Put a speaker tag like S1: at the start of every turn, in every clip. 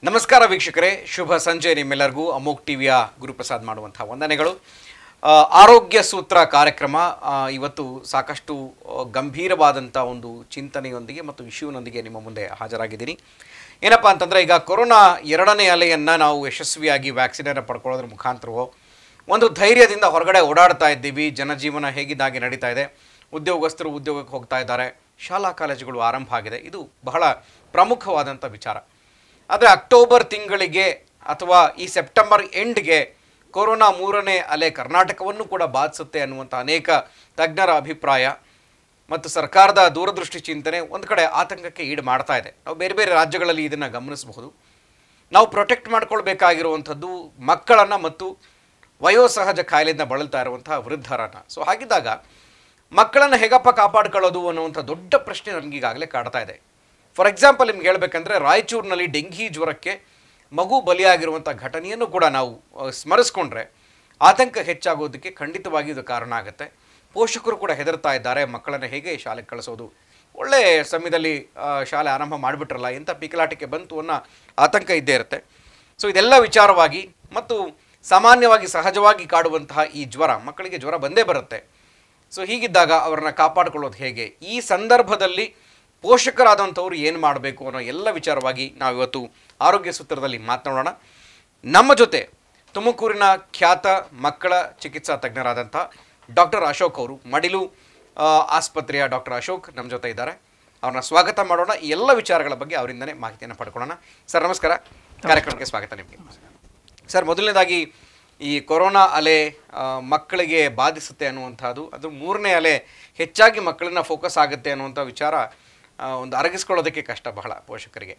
S1: ನಮಸ್ಕಾರ ವೀಕ್ಷಕರೇ ಶುಭ ಸಂಜೆ ನಿಮ್ಮೆಲ್ಲರಿಗೂ ಅಮೋಕ್ ಟಿವಿಯ ಗುರುಪ್ರಸಾದ್ ಮಾಡುವಂತಹ ವಂದನೆಗಳು ಆ, ಆರೋಗ್ಯ ಸೂತ್ರ ಕಾರ್ಯಕ್ರಮ ಆ, ಇವತ್ತು ಸಾಕಷ್ಟು ಆ, ಗಂಭೀರವಾದಂಥ ಒಂದು ಚಿಂತನೆಯೊಂದಿಗೆ ಮತ್ತು ಇಶ್ಯೂನೊಂದಿಗೆ ನಿಮ್ಮ ಮುಂದೆ ಹಾಜರಾಗಿದ್ದೀನಿ ಏನಪ್ಪ ಅಂತಂದರೆ ಈಗ ಕೊರೋನಾ ಎರಡನೇ ಅಲೆಯನ್ನು ನಾವು ಯಶಸ್ವಿಯಾಗಿ ವ್ಯಾಕ್ಸಿನನ್ನು ಪಡ್ಕೊಳ್ಳೋದ್ರ ಮುಖಾಂತರವೋ ಒಂದು ಧೈರ್ಯದಿಂದ ಹೊರಗಡೆ ಓಡಾಡ್ತಾ ಇದ್ದೀವಿ ಜನಜೀವನ ಹೇಗಿದ್ದಾಗೆ ನಡೀತಾ ಇದೆ ಉದ್ಯೋಗಸ್ಥರು ಉದ್ಯೋಗಕ್ಕೆ ಹೋಗ್ತಾ ಇದ್ದಾರೆ ಶಾಲಾ ಕಾಲೇಜುಗಳು ಆರಂಭ ಆಗಿದೆ ಇದು ಬಹಳ ಪ್ರಮುಖವಾದಂಥ ವಿಚಾರ ಆದರೆ ಅಕ್ಟೋಬರ್ ತಿಂಗಳಿಗೆ ಅಥವಾ ಈ ಸೆಪ್ಟೆಂಬರ್ ಎಂಡ್ಗೆ ಕೊರೋನಾ ಮೂರನೇ ಅಲೆ ಕರ್ನಾಟಕವನ್ನು ಕೂಡ ಬಾಧಿಸುತ್ತೆ ಅನ್ನುವಂಥ ಅನೇಕ ತಜ್ಞರ ಅಭಿಪ್ರಾಯ ಮತ್ತು ಸರ್ಕಾರದ ದೂರದೃಷ್ಟಿ ಚಿಂತನೆ ಒಂದು ಕಡೆ ಆತಂಕಕ್ಕೆ ಈಡು ಮಾಡ್ತಾ ಇದೆ ನಾವು ಬೇರೆ ಬೇರೆ ರಾಜ್ಯಗಳಲ್ಲಿ ಇದನ್ನು ಗಮನಿಸಬಹುದು ನಾವು ಪ್ರೊಟೆಕ್ಟ್ ಮಾಡ್ಕೊಳ್ಬೇಕಾಗಿರುವಂಥದ್ದು ಮಕ್ಕಳನ್ನು ಮತ್ತು ವಯೋಸಹಜ ಕಾಯಿಲೆಯಿಂದ ಬಳಲ್ತಾ ಇರುವಂತಹ ವೃದ್ಧರನ್ನು ಸೊ ಹಾಗಿದ್ದಾಗ ಮಕ್ಕಳನ್ನು ಹೇಗಪ್ಪ ಕಾಪಾಡ್ಕೊಳ್ಳೋದು ಅನ್ನುವಂಥ ದೊಡ್ಡ ಪ್ರಶ್ನೆ ನನಗೀಗಾಗಲೇ ಕಾಡ್ತಾ ಇದೆ ಫಾರ್ ಎಕ್ಸಾಂಪಲ್ ನಿಮ್ಗೆ ಹೇಳ್ಬೇಕಂದ್ರೆ ರಾಯಚೂರಿನಲ್ಲಿ ಡೆಂಘಿ ಜ್ವರಕ್ಕೆ ಮಗು ಬಲಿಯಾಗಿರುವಂಥ ಘಟನೆಯನ್ನು ಕೂಡ ನಾವು ಆ, ಸ್ಮರಿಸ್ಕೊಂಡ್ರೆ ಆತಂಕ ಹೆಚ್ಚಾಗೋದಕ್ಕೆ ಖಂಡಿತವಾಗಿ ಇದು ಕಾರಣ ಆಗುತ್ತೆ ಪೋಷಕರು ಕೂಡ ಹೆದರ್ತಾ ಇದ್ದಾರೆ ಮಕ್ಕಳನ್ನು ಹೇಗೆ ಶಾಲೆಗೆ ಕಳಿಸೋದು ಒಳ್ಳೆ ಸಮಯದಲ್ಲಿ ಆ, ಶಾಲೆ ಆರಂಭ ಮಾಡಿಬಿಟ್ರಲ್ಲ ಎಂಥ ಪೀಕಲಾಟಿಕೆ ಬಂತು ಅನ್ನೋ ಆತಂಕ ಇದ್ದೇ ಇರುತ್ತೆ ಸೊ ಇದೆಲ್ಲ ವಿಚಾರವಾಗಿ ಮತ್ತು ಸಾಮಾನ್ಯವಾಗಿ ಸಹಜವಾಗಿ ಕಾಡುವಂತಹ ಈ ಜ್ವರ ಮಕ್ಕಳಿಗೆ ಜ್ವರ ಬಂದೇ ಬರುತ್ತೆ ಸೊ ಹೀಗಿದ್ದಾಗ ಅವರನ್ನ ಕಾಪಾಡಿಕೊಳ್ಳೋದು ಹೇಗೆ ಈ ಸಂದರ್ಭದಲ್ಲಿ ಪೋಷಕರಾದಂಥವ್ರು ಏನು ಮಾಡಬೇಕು ಅನ್ನೋ ಎಲ್ಲ ವಿಚಾರವಾಗಿ ನಾವಿವತ್ತು ಆರೋಗ್ಯ ಸೂತ್ರದಲ್ಲಿ ಮಾತನಾಡೋಣ ನಮ್ಮ ಜೊತೆ ತುಮಕೂರಿನ ಖ್ಯಾತ ಮಕ್ಕಳ ಚಿಕಿತ್ಸಾ ತಜ್ಞರಾದಂಥ ಡಾಕ್ಟರ್ ಅಶೋಕ್ ಅವರು ಮಡಿಲು ಆ, ಆಸ್ಪತ್ರೆಯ ಡಾಕ್ಟರ್ ಅಶೋಕ್ ನಮ್ಮ ಜೊತೆ ಇದ್ದಾರೆ ಅವ್ರನ್ನ ಸ್ವಾಗತ ಮಾಡೋಣ ಈ ಎಲ್ಲ ವಿಚಾರಗಳ ಬಗ್ಗೆ ಅವರಿಂದನೇ ಮಾಹಿತಿಯನ್ನು ಪಡ್ಕೊಳ್ಳೋಣ ಸರ್ ನಮಸ್ಕಾರ ಕಾರ್ಯಕ್ರಮಕ್ಕೆ ಸ್ವಾಗತ ನಿಮಗೆ ಸರ್ ಮೊದಲನೇದಾಗಿ ಈ ಕೊರೋನಾ ಅಲೆ ಆ, ಮಕ್ಕಳಿಗೆ ಬಾಧಿಸುತ್ತೆ ಅನ್ನುವಂಥದ್ದು ಅದು ಮೂರನೇ ಅಲೆ ಹೆಚ್ಚಾಗಿ ಮಕ್ಕಳನ್ನ ಫೋಕಸ್ ಆಗುತ್ತೆ ಅನ್ನುವಂಥ ವಿಚಾರ ಆ, ಒಂದು ಅರಗಿಸ್ಕೊಳ್ಳೋದಕ್ಕೆ ಕಷ್ಟ ಬಹಳ ಪೋಷಕರಿಗೆ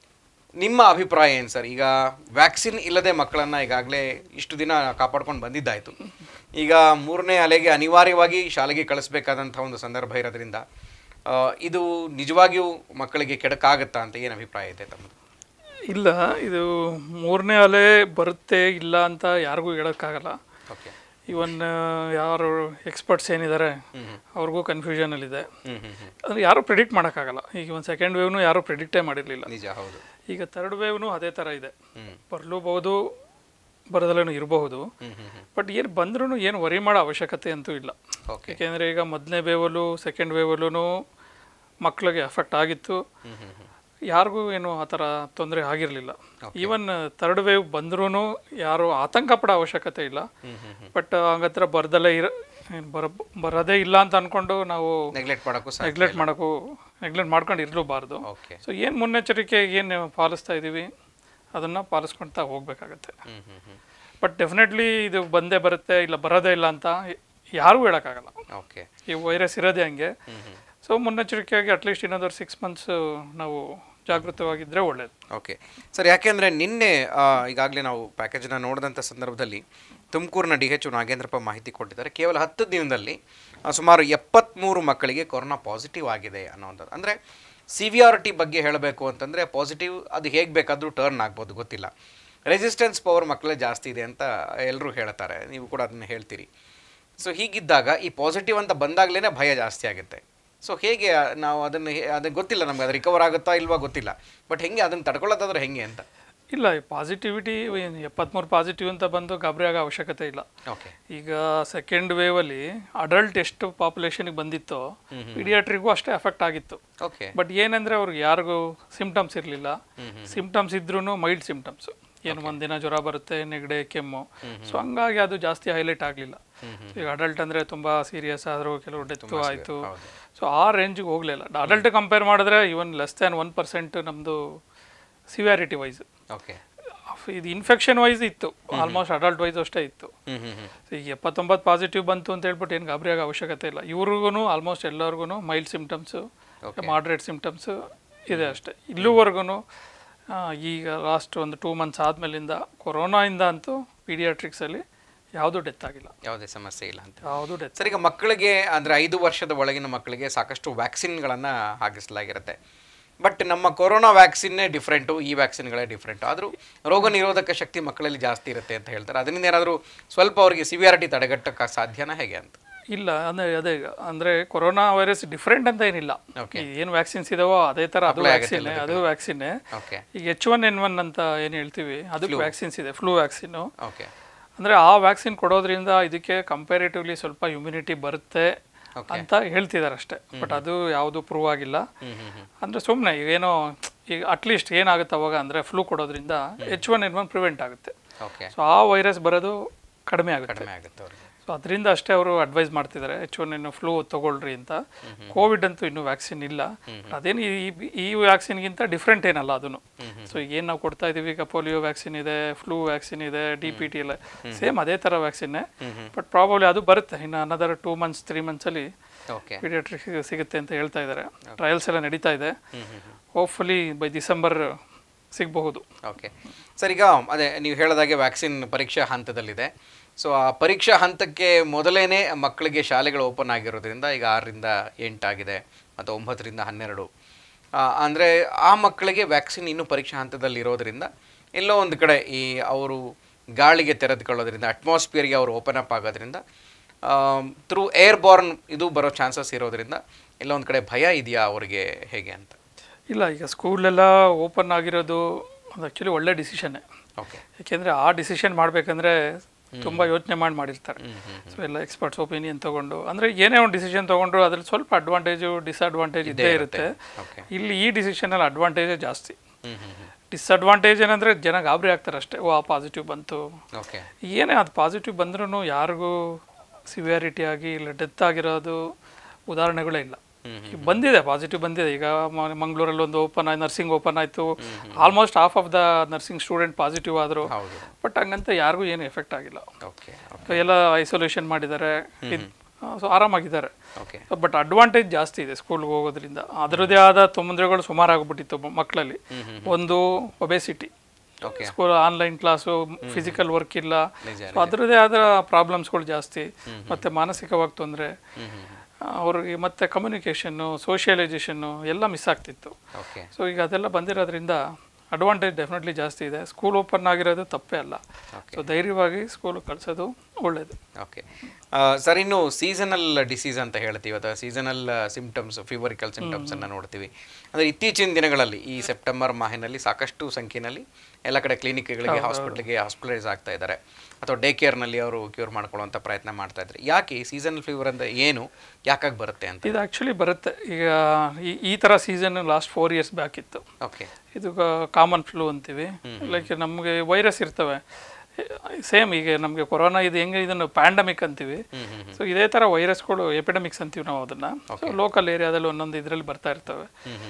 S1: ನಿಮ್ಮ ಅಭಿಪ್ರಾಯ ಏನು ಸರ್ ಈಗ ವ್ಯಾಕ್ಸಿನ್ ಇಲ್ಲದೆ ಮಕ್ಕಳನ್ನು ಈಗಾಗಲೇ ಇಷ್ಟು ದಿನ ಕಾಪಾಡ್ಕೊಂಡು ಬಂದಿದ್ದಾಯಿತು ಈಗ ಮೂರನೇ ಅಲೆಗೆ ಅನಿವಾರ್ಯವಾಗಿ ಶಾಲೆಗೆ ಕಳಿಸ್ಬೇಕಾದಂಥ ಒಂದು ಸಂದರ್ಭ ಇರೋದ್ರಿಂದ ಆ, ಇದು ನಿಜವಾಗಿಯೂ ಮಕ್ಕಳಿಗೆ ಕೆಡಕಾಗತ್ತಾ ಅಂತ ಏನು ಅಭಿಪ್ರಾಯ ಇದೆ ತಮ್ಮದು
S2: ಇಲ್ಲ ಇದು ಮೂರನೇ ಅಲೆ ಬರುತ್ತೆ ಇಲ್ಲ ಅಂತ ಯಾರಿಗೂ ಹೇಳೋಕ್ಕಾಗಲ್ಲ
S1: ಓಕೆ
S2: ಇವನ್ ಯಾರು ಎಕ್ಸ್ಪರ್ಟ್ಸ್ ಏನಿದ್ದಾರೆ ಅವ್ರಿಗೂ ಕನ್ಫ್ಯೂಷನಲ್ಲಿದೆ
S1: ಹ್ಞೂ ಹ್ಞೂ ಹ್ಞೂ
S2: ಅಂದರೆ ಯಾರೂ ಪ್ರಿಡಿಕ್ಟ್ ಮಾಡೋಕ್ಕಾಗಲ್ಲ ಈಗ ಒಂದು ಸೆಕೆಂಡ್ ವೇವ್ನು ಯಾರೂ ಪ್ರಿಡಿಕ್ಟೇ ಮಾಡಿರಲಿಲ್ಲ
S1: ನಿಜ ಹೌದು
S2: ಈಗ ಥರ್ಡ್ ವೇವ್ನು ಅದೇ ಥರ ಇದೆ
S1: ಹ್ಞೂ
S2: ಬರಲೂಬಹುದು ಬರದಲ್ಲೂ ಇರಬಹುದು
S1: ಹ್ಞೂ ಹ್ಞೂ ಹ್ಞೂ
S2: ಬಟ್ ಏನು ಬಂದ್ರೂ ಏನು ವರಿ ಮಾಡೋ ಅವಶ್ಯಕತೆ ಅಂತೂ ಇಲ್ಲ
S1: ಓಕೆ
S2: ಯಾಕೆಂದರೆ ಈಗ ಮೊದಲನೇ ವೇವಲ್ಲೂ ಸೆಕೆಂಡ್ ವೇವಲ್ಲೂ ಮಕ್ಕಳಿಗೆ ಎಫೆಕ್ಟ್ ಆಗಿತ್ತು
S1: ಹ್ಞೂ ಹ್ಞೂ ಹ್ಞೂ
S2: ಯಾರಿಗೂ ಏನು ಆ ಥರ ತೊಂದರೆ ಆಗಿರಲಿಲ್ಲ ಈವನ್ ಥರ್ಡ್ ವೇವ್ ಬಂದ್ರೂ ಯಾರು ಆತಂಕ ಪಡೋ ಅವಶ್ಯಕತೆ ಇಲ್ಲ
S1: ಹ್ಞೂ ಹ್ಞೂ ಹ್ಞೂ
S2: ಬಟ್ ಹಂಗತ್ರ ಬರ್ದಲ್ಲೇ ಇರ ಏನ್ ಬರ ಬರೋದೇ ಇಲ್ಲ ಅಂತ ಅಂದ್ಕೊಂಡು ನಾವು
S1: ನೆಗ್ಲೆಕ್ಟ್ ಮಾಡೋಕ್ಕೂ ಸಾಧ್ಯ
S2: ನೆಗ್ಲೆಕ್ಟ್ ಮಾಡೋಕ್ಕೂ ನೆಗ್ಲೆಕ್ಟ್ ಮಾಡ್ಕೊಂಡು ಇರಲೂಬಾರ್ದು
S1: ಓಕೆ
S2: ಸೊ ಏನು ಮುನ್ನೆಚ್ಚರಿಕೆ ಏನು ಪಾಲಿಸ್ತಾ ಇದ್ದೀವಿ ಅದನ್ನು ಪಾಲಿಸ್ಕೊಳ್ತಾ ಹೋಗ್ಬೇಕಾಗತ್ತೆ
S1: ಹ್ಞೂ ಹ್ಞೂ ಹ್ಞೂ
S2: ಬಟ್ ಡೆಫಿನೆಟ್ಲಿ ಇದು ಬಂದೇ ಬರುತ್ತೆ ಇಲ್ಲ ಬರೋದೇ ಇಲ್ಲ ಅಂತ ಯಾರಿಗೂ ಹೇಳೋಕ್ಕಾಗಲ್ಲ
S1: ಓಕೆ
S2: ಈ ವೈರಸ್ ಇರೋದೇ ಹಂಗೆ
S1: ಹ್ಞೂ ಹ್ಞೂ
S2: ಸೊ ಮುನ್ನೆಚ್ಚರಿಕೆಯಾಗಿ ಅಟ್ಲೀಸ್ಟ್ ಇನ್ನೊಂದು ಸಿಕ್ಸ್ ಮಂತ್ಸ್ ನಾವು ಜಾಗೃತವಾಗಿದ್ದರೆ ಒಳ್ಳೇದು
S1: ಓಕೆ ಸರ್ ಯಾಕೆಂದರೆ ನಿನ್ನೆ ಈಗಾಗಲೇ ನಾವು ಪ್ಯಾಕೇಜನ್ನ ನೋಡಿದಂಥ ಸಂದರ್ಭದಲ್ಲಿ ತುಮಕೂರಿನ ಡಿ ಎಚ್ ನಾಗೇಂದ್ರಪ್ಪ ಮಾಹಿತಿ ಕೊಟ್ಟಿದ್ದಾರೆ ಕೇವಲ ಹತ್ತು ದಿನದಲ್ಲಿ ಆ, ಸುಮಾರು ಎಪ್ಪತ್ತ್ಮೂರು ಮಕ್ಕಳಿಗೆ ಕೊರೋನಾ ಪಾಸಿಟಿವ್ ಆಗಿದೆ ಅನ್ನೋವಂಥದ್ದು ಅಂದರೆ ಸಿವಿಯಾರಿಟಿ ಬಗ್ಗೆ ಹೇಳಬೇಕು ಅಂತಂದರೆ ಪಾಸಿಟಿವ್ ಅದು ಹೇಗೆ ಬೇಕಾದರೂ ಟರ್ನ್ ಆಗ್ಬೋದು ಗೊತ್ತಿಲ್ಲ ರೆಸಿಸ್ಟೆನ್ಸ್ ಪವರ್ ಮಕ್ಕಳೇ ಜಾಸ್ತಿ ಇದೆ ಅಂತ ಎಲ್ಲರೂ ಹೇಳ್ತಾರೆ ನೀವು ಕೂಡ ಅದನ್ನು ಹೇಳ್ತೀರಿ ಸೊ ಹೀಗಿದ್ದಾಗ ಈ ಪಾಸಿಟಿವ್ ಅಂತ ಬಂದಾಗಲೇ ಭಯ ಜಾಸ್ತಿ ಆಗುತ್ತೆ ಸೊ ಹೇಗೆ ನಾವು ಅದನ್ನು ಅದನ್ನು ಗೊತ್ತಿಲ್ಲ ನಮ್ಗೆ ಅದು ರಿಕವರ್ ಆಗುತ್ತಾ ಇಲ್ವಾ ಗೊತ್ತಿಲ್ಲ ಬಟ್ ಹೆಂಗೆ ಅದನ್ನು ತಡ್ಕೊಳ್ಳೋದಾದ್ರೆ ಹೆಂಗೆ ಅಂತ
S2: ಇಲ್ಲ ಪಾಸಿಟಿವಿಟಿ ಎಪ್ಪತ್ತ್ಮೂರು ಪಾಸಿಟಿವ್ ಅಂತ ಬಂದು ಗಾಬರಿ ಆಗೋ ಅವಶ್ಯಕತೆ ಇಲ್ಲ
S1: ಓಕೆ
S2: ಈಗ ಸೆಕೆಂಡ್ ವೇವಲ್ಲಿ ಅಡಲ್ಟ್ ಎಷ್ಟು ಪಾಪ್ಯುಲೇಷನ್ಗೆ ಬಂದಿತ್ತೋ ಪೀಡಿಯಾಟ್ರಿಗೂ ಅಷ್ಟೇ ಎಫೆಕ್ಟ್ ಆಗಿತ್ತು
S1: ಓಕೆ
S2: ಬಟ್ ಏನಂದರೆ ಅವ್ರಿಗೆ ಯಾರಿಗೂ ಸಿಮ್ಟಮ್ಸ್ ಇರಲಿಲ್ಲ ಸಿಮ್ಟಮ್ಸ್ ಇದ್ರೂ ಮೈಲ್ಡ್ ಸಿಮ್ಟಮ್ಸ್ ಏನು ಒಂದಿನ ಜ್ವರ ಬರುತ್ತೆ ನೆಗಡೆ ಕೆಮ್ಮು ಸೊ ಹಂಗಾಗಿ ಅದು ಜಾಸ್ತಿ ಹೈಲೈಟ್ ಆಗಲಿಲ್ಲ ಈಗ ಅಡಲ್ಟ್ ಅಂದರೆ ತುಂಬ ಸೀರಿಯಸ್ ಆದರೂ ಕೆಲವು ಡೆತ್ತು ಆಯಿತು ಸೊ ಆ ರೇಂಜಿಗೆ ಹೋಗಲಿಲ್ಲ ಅಡಲ್ಟ್ ಕಂಪೇರ್ ಮಾಡಿದ್ರೆ even less than one percent ನಮ್ಮದು ಸಿವ್ಯಾರಿಟಿ ವೈಸ್
S1: ಓಕೆ
S2: ಇದು ಇನ್ಫೆಕ್ಷನ್ ವೈಸ್ ಇತ್ತು ಆಲ್ಮೋಸ್ಟ್ ಅಡಲ್ಟ್ ವೈಸ್ ಅಷ್ಟೇ ಇತ್ತು
S1: ಹ್ಞೂ ಹ್ಞೂ ಹ್ಞೂ
S2: So ಈಗ ಎಪ್ಪತ್ತೊಂಬತ್ತು ಪಾಸಿಟಿವ್ ಬಂತು ಅಂತ ಹೇಳ್ಬಿಟ್ಟು ಏನು ಗಾಬರಿ ಆಗೋ ಅವಶ್ಯಕತೆ ಇಲ್ಲ ಇವ್ರಿಗೂ ಆಲ್ಮೋಸ್ಟ್ ಎಲ್ಲರಿಗೂ ಮೈಲ್ಡ್ ಸಿಮ್ಟಮ್ಸು ಮಾಡ್ರೇಟ್ ಸಿಮ್ಟಮ್ಸು ಇದೆ ಅಷ್ಟೇ ಇಲ್ಲಿವರೆಗೂ ಈಗ ಲಾಸ್ಟ್ ಒಂದು ಟೂ ಮಂತ್ಸ್ ಆದಮೇಲಿಂದ ಕೊರೋನಾಯಿಂದ ಅಂತೂ ಪೀಡಿಯಾಟ್ರಿಕ್ಸಲ್ಲಿ ಯಾವುದೂ ಡೆತ್ ಆಗಿಲ್ಲ
S1: ಯಾವುದೇ ಸಮಸ್ಯೆ ಇಲ್ಲ ಅಂತ
S2: ಯಾವುದೂ ಡೆತ್
S1: ಸರ್ ಈಗ ಮಕ್ಕಳಿಗೆ ಅಂದರೆ ಐದು ವರ್ಷದ ಒಳಗಿನ ಮಕ್ಕಳಿಗೆ ಸಾಕಷ್ಟು ವ್ಯಾಕ್ಸಿನ್ಗಳನ್ನು ಹಾಕಿಸಲಾಗಿರುತ್ತೆ ಬಟ್ ನಮ್ಮ ಕೊರೋನಾ ವ್ಯಾಕ್ಸಿನ್ನೇ ಡಿಫ್ರೆಂಟು ಈ ವ್ಯಾಕ್ಸಿನ್ಗಳೇ ಡಿಫ್ರೆಂಟು ಆದರೂ ರೋಗ ನಿರೋಧಕ ಶಕ್ತಿ ಮಕ್ಕಳಲ್ಲಿ ಜಾಸ್ತಿ ಇರುತ್ತೆ ಅಂತ ಹೇಳ್ತಾರೆ ಅದರಿಂದ ಏನಾದರೂ ಸ್ವಲ್ಪ ಅವರಿಗೆ ಸಿವಿಯಾರಿಟಿ ತಡೆಗಟ್ಟಕ್ಕೆ ಸಾಧ್ಯನಾ ಹೇಗೆ ಅಂತ
S2: ಇಲ್ಲ ಅಂದ್ರೆ ಅದೇ ಈಗ ಅಂದ್ರೆ ಕೊರೋನಾ ವೈರಸ್ ಡಿಫ್ರೆಂಟ್ ಅಂತ ಏನಿಲ್ಲ
S1: Okay.
S2: ಏನು ವ್ಯಾಕ್ಸಿನ್ಸ್ ಇದಾವೋ ಅದೇ ತರ ಅದು ವ್ಯಾಕ್ಸಿನ್ ಅದು ವ್ಯಾಕ್ಸಿನ್
S1: ಓಕೆ
S2: ಈಗ ಎಚ್ ಒನ್ ಎನ್ ಒನ್ ಅಂತ ಏನು ಹೇಳ್ತೀವಿ ಅದಕ್ಕೆ ವ್ಯಾಕ್ಸಿನ್ಸ್ ಇದೆ ಫ್ಲೂ ವ್ಯಾಕ್ಸಿನ್
S1: ಓಕೆ
S2: ಅಂದ್ರೆ ಆ ವ್ಯಾಕ್ಸಿನ್ ಕೊಡೋದ್ರಿಂದ ಇದಕ್ಕೆ ಕಂಪೇರಿಟಿವ್ಲಿ ಸ್ವಲ್ಪ ಇಮ್ಯುನಿಟಿ ಬರುತ್ತೆ ಅಂತ ಹೇಳ್ತಿದ್ದಾರೆ ಅಷ್ಟೇ ಬಟ್ ಅದು ಯಾವುದು ಪ್ರೂವ್ ಆಗಿಲ್ಲ ಅಂದ್ರೆ ಸುಮ್ಮನೆ ಏನೋ ಈಗ ಅಟ್ಲೀಸ್ಟ್ ಏನಾಗುತ್ತೆ ಅವಾಗ ಅಂದ್ರೆ ಫ್ಲೂ ಕೊಡೋದ್ರಿಂದ H one N one prevent ಆಗುತ್ತೆ
S1: ಓಕೆ
S2: ಸೊ ಆ ವೈರಸ್ ಬರೋದು ಕಡಿಮೆ ಆಗುತ್ತೆ
S1: ಕಡಿಮೆ ಆಗುತ್ತೆ ಅವ್ರಿಗೆ
S2: ಸೊ ಅದರಿಂದ ಅಷ್ಟೇ ಅವರು ಅಡ್ವೈಸ್ ಮಾಡ್ತಿದ್ದಾರೆ ಎಚ್ ಒನ್ ಇನ್ನು ಫ್ಲೂ ತಗೊಳ್ರಿ ಅಂತ ಕೋವಿಡ್ ಅಂತೂ ಇನ್ನೂ ವ್ಯಾಕ್ಸಿನ್ ಇಲ್ಲ ಅದೇನು ಈ ಈ ವ್ಯಾಕ್ಸಿನ್ಗಿಂತ ಡಿಫ್ರೆಂಟ್ ಏನಲ್ಲ ಅದನ್ನು ಸೊ ಏನು ನಾವು ಕೊಡ್ತಾ ಇದೀವಿ ಈಗ ಪೋಲಿಯೋ ವ್ಯಾಕ್ಸಿನ್ ಇದೆ ಫ್ಲೂ ವ್ಯಾಕ್ಸಿನ್ ಇದೆ ಡಿ ಪಿ ಟಿ ಎಲ್ಲ ಸೇಮ್ ಅದೇ ಥರ ವ್ಯಾಕ್ಸಿನ್ನೇ ಬಟ್ ಪ್ರಾಬಬ್ಲಿ ಅದು ಬರುತ್ತೆ ಇನ್ನು ಅನದರ್ ಟೂ ಮಂತ್ಸ್ ತ್ರೀ ಮಂತ್ಸಲ್ಲಿ
S1: ಓಕೆ
S2: ಪೀಡಿಯಾಟ್ರಿಕ್ ಸಿಗುತ್ತೆ ಅಂತ ಹೇಳ್ತಾ ಇದ್ದಾರೆ ಟ್ರಯಲ್ಸ್ ಎಲ್ಲ ನಡೀತಾ ಇದೆ ಹೋಪ್ಫುಲಿ ಬೈ ಡಿಸೆಂಬರ್ ಸಿಗಬಹುದು
S1: ಓಕೆ ಸರ್ ಈಗ ಅದೇ ನೀವು ಹೇಳಿದಾಗೆ ವ್ಯಾಕ್ಸಿನ್ ಪರೀಕ್ಷಾ ಹಂತದಲ್ಲಿದೆ ಸೊ ಆ ಪರೀಕ್ಷಾ ಹಂತಕ್ಕೆ ಮೊದಲೇನೆ ಮಕ್ಕಳಿಗೆ ಶಾಲೆಗಳು ಓಪನ್ ಆಗಿರೋದ್ರಿಂದ ಈಗ ಆರರಿಂದ ಎಂಟಾಗಿದೆ ಮತ್ತು ಒಂಬತ್ತರಿಂದ ಹನ್ನೆರಡು ಆ, ಅಂದ್ರೆ ಆ ಮಕ್ಕಳಿಗೆ ವ್ಯಾಕ್ಸಿನ್ ಇನ್ನೂ ಪರೀಕ್ಷಾ ಹಂತದಲ್ಲಿ ಇರೋದ್ರಿಂದ ಎಲ್ಲೋ ಒಂದು ಕಡೆ ಈ ಅವರು ಗಾಳಿಗೆ ತೆರೆದುಕೊಳ್ಳೋದ್ರಿಂದ ಅಟ್ಮಾಸ್ಫಿಯರ್ಗೆ ಅವರು ಓಪನ್ ಅಪ್ ಆಗೋದ್ರಿಂದ ಥ್ರೂ ಏರ್ ಬಾರ್ನ್ ಇದು ಬರೋ ಚಾನ್ಸಸ್ ಇರೋದ್ರಿಂದ ಎಲ್ಲೋ ಒಂದು ಕಡೆ ಭಯ ಇದೆಯಾ ಅವರಿಗೆ ಹೇಗೆ ಅಂತ
S2: ಇಲ್ಲ ಈಗ ಸ್ಕೂಲೆಲ್ಲ ಓಪನ್ ಆಗಿರೋದು ಅದು ಆ್ಯಕ್ಚುಲಿ ಒಳ್ಳೆ ಡಿಸಿಷನ್ನೇ
S1: ಓಕೆ
S2: ಯಾಕೆಂದರೆ ಆ ಡಿಸಿಷನ್ ಮಾಡಬೇಕಂದ್ರೆ ತುಂಬ ಯೋಚನೆ ಮಾಡಿ ಮಾಡಿರ್ತಾರೆ ಸೊ ಎಲ್ಲ ಎಕ್ಸ್ಪರ್ಟ್ಸ್ ಒಪಿನಿಯನ್ ತಗೊಂಡು ಅಂದರೆ ಏನೇ ಒಂದು ಡಿಸಿಷನ್ ತೊಗೊಂಡ್ರು ಅದ್ರಲ್ಲಿ ಸ್ವಲ್ಪ ಅಡ್ವಾಂಟೇಜು ಡಿಸ್ಅಡ್ವಾಂಟೇಜ್ ಇದ್ದೇ ಇರುತ್ತೆ
S1: ಓಕೆ
S2: ಇಲ್ಲಿ ಈ ಡಿಸಿಷನಲ್ಲಿ ಅಡ್ವಾಂಟೇಜೇ ಜಾಸ್ತಿ
S1: ಹ್ಞೂ ಹ್ಞೂ ಹ್ಞೂ
S2: ಡಿಸ್ಅಡ್ವಾಂಟೇಜ್ ಏನಂದರೆ ಜನ ಗಾಬರಿ ಆಗ್ತಾರೆ ಅಷ್ಟೇ ಓ ಆ ಪಾಸಿಟಿವ್ ಬಂತು
S1: ಓಕೆ
S2: ಏನೇ ಅದು ಪಾಸಿಟಿವ್ ಬಂದ್ರೂ ಯಾರಿಗೂ ಸಿವಿಯಾರಿಟಿ ಆಗಿ ಇಲ್ಲ ಡೆತ್ ಆಗಿರೋದು ಉದಾಹರಣೆಗಳೇ ಇಲ್ಲ ಈಗ ಬಂದಿದೆ ಪಾಸಿಟಿವ್ ಬಂದಿದೆ ಈಗ ಮ- ಮಂಗಳೂರಲ್ಲಿ ಒಂದು ಓಪನ್ ಆಯ್ತು ನರ್ಸಿಂಗ್ ಓಪನ್ ಆಯಿತು almost half of the nursing student positive ಆದರು
S1: ಹೌದು
S2: ಬಟ್ ಹಂಗಂತ ಯಾರಿಗೂ ಏನು ಎಫೆಕ್ಟ್ ಆಗಿಲ್ಲ
S1: ಓಕೆ
S2: So ಎಲ್ಲ ಐಸೋಲೇಷನ್ ಮಾಡಿದ್ದಾರೆ ಸೊ ಆರಾಮಾಗಿದ್ದಾರೆ
S1: ಓಕೆ
S2: ಬಟ್ ಅಡ್ವಾಂಟೇಜ್ ಜಾಸ್ತಿ ಇದೆ ಸ್ಕೂಲ್ಗೆ ಹೋಗೋದ್ರಿಂದ ಅದರದ್ದೇ ಆದ ತೊಂದರೆಗಳು ಸುಮಾರು ಆಗ್ಬಿಟ್ಟಿತ್ತು ಮ- ಮಕ್ಕಳಲ್ಲಿ ಒಂದು obesity
S1: okay
S2: school online class physical work ಇಲ್ಲ
S1: ನಿಜ
S2: ಸೊ ಅದರದ್ದೇ ಆದ ಪ್ರಾಬ್ಲಮ್ಸ್ಗಳು ಜಾಸ್ತಿ ಮತ್ತು ಮಾನಸಿಕವಾಗಿ ತೊಂದರೆ ಅವ್ರಿಗೆ ಮತ್ತೆ ಕಮ್ಯುನಿಕೇಷನ್ನು ಸೋಷಿಯಲೈಸೇಷನ್ನು ಎಲ್ಲ ಮಿಸ್ ಆಗ್ತಿತ್ತು
S1: ಓಕೆ
S2: ಸೊ ಈಗ ಅದೆಲ್ಲ ಬಂದಿರೋದ್ರಿಂದ ಅಡ್ವಾಂಟೇಜ್ ಡೆಫಿನೆಟ್ಲಿ ಜಾಸ್ತಿ ಇದೆ ಸ್ಕೂಲ್ ಓಪನ್ ಆಗಿರೋದು ತಪ್ಪೇ ಅಲ್ಲ ಸೊ ಧೈರ್ಯವಾಗಿ ಸ್ಕೂಲ್ ಕಳಿಸೋದು ಒಳ್ಳೆಯದು
S1: ಓಕೆ ಸರ್ ಇನ್ನು ಸೀಸನಲ್ ಡಿಸೀಸ್ ಅಂತ ಹೇಳ್ತೀವಿ ಅಥವಾ ಸೀಸನಲ್ ಸಿಂಪ್ಟಮ್ಸ್ ಫೀವರಿಕಲ್ ಸಿಂಪ್ಟಮ್ಸ್ ಅನ್ನ ನೋಡ್ತೀವಿ ಅಂದರೆ ಇತ್ತೀಚಿನ ದಿನಗಳಲ್ಲಿ ಈ ಸೆಪ್ಟೆಂಬರ್ ಮಾಹಿನಲ್ಲಿ ಸಾಕಷ್ಟು ಸಂಖ್ಯೆಯಲ್ಲಿ ಎಲ್ಲ ಕಡೆ ಕ್ಲಿನಿಕ್ಗಳಿಗೆ ಹಾಸ್ಪಿಟ್ಲಿಗೆ ಹಾಸ್ಪಿಟಲೈಸ್ ಆಗ್ತಾ ಇದ್ದಾರೆ ಅಥವಾ ಡೇ ಕೇರ್ನಲ್ಲಿ ಅವರು ಕ್ಯೂರ್ ಮಾಡ್ಕೊಳ್ಳುವಂಥ ಪ್ರಯತ್ನ ಮಾಡ್ತಾ ಇದ್ದಾರೆ ಯಾಕೆ ಈ ಸೀಸನಲ್ ಫೀವರ್ ಅಂದ್ರೆ ಏನು ಯಾಕಾಗಿ ಬರುತ್ತೆ ಅಂತ
S2: ಇದು ಆ್ಯಕ್ಚುಲಿ ಬರುತ್ತೆ ಈಗ ಈ ಈ ಥರ season last four years back ಇತ್ತು
S1: ಓಕೆ
S2: ಇದು ಕಾಮನ್ ಫ್ಲೂ ಅಂತೀವಿ ಲೈಕ್ ನಮಗೆ ವೈರಸ್ ಇರ್ತವೆ ಸೇಮ್ ಈಗ ನಮಗೆ ಕೊರೋನಾ ಇದು ಹೆಂಗೆ ಇದನ್ನು ಪ್ಯಾಂಡಮಿಕ್ ಅಂತೀವಿ ಸೊ ಇದೇ ಥರ ವೈರಸ್ಗಳು ಎಪಿಡಮಿಕ್ಸ್ ಅಂತೀವಿ ನಾವು ಅದನ್ನು ಸೊ ಲೋಕಲ್ ಏರಿಯಾದಲ್ಲಿ ಒಂದೊಂದು ಇದರಲ್ಲಿ ಬರ್ತಾ ಇರ್ತವೆ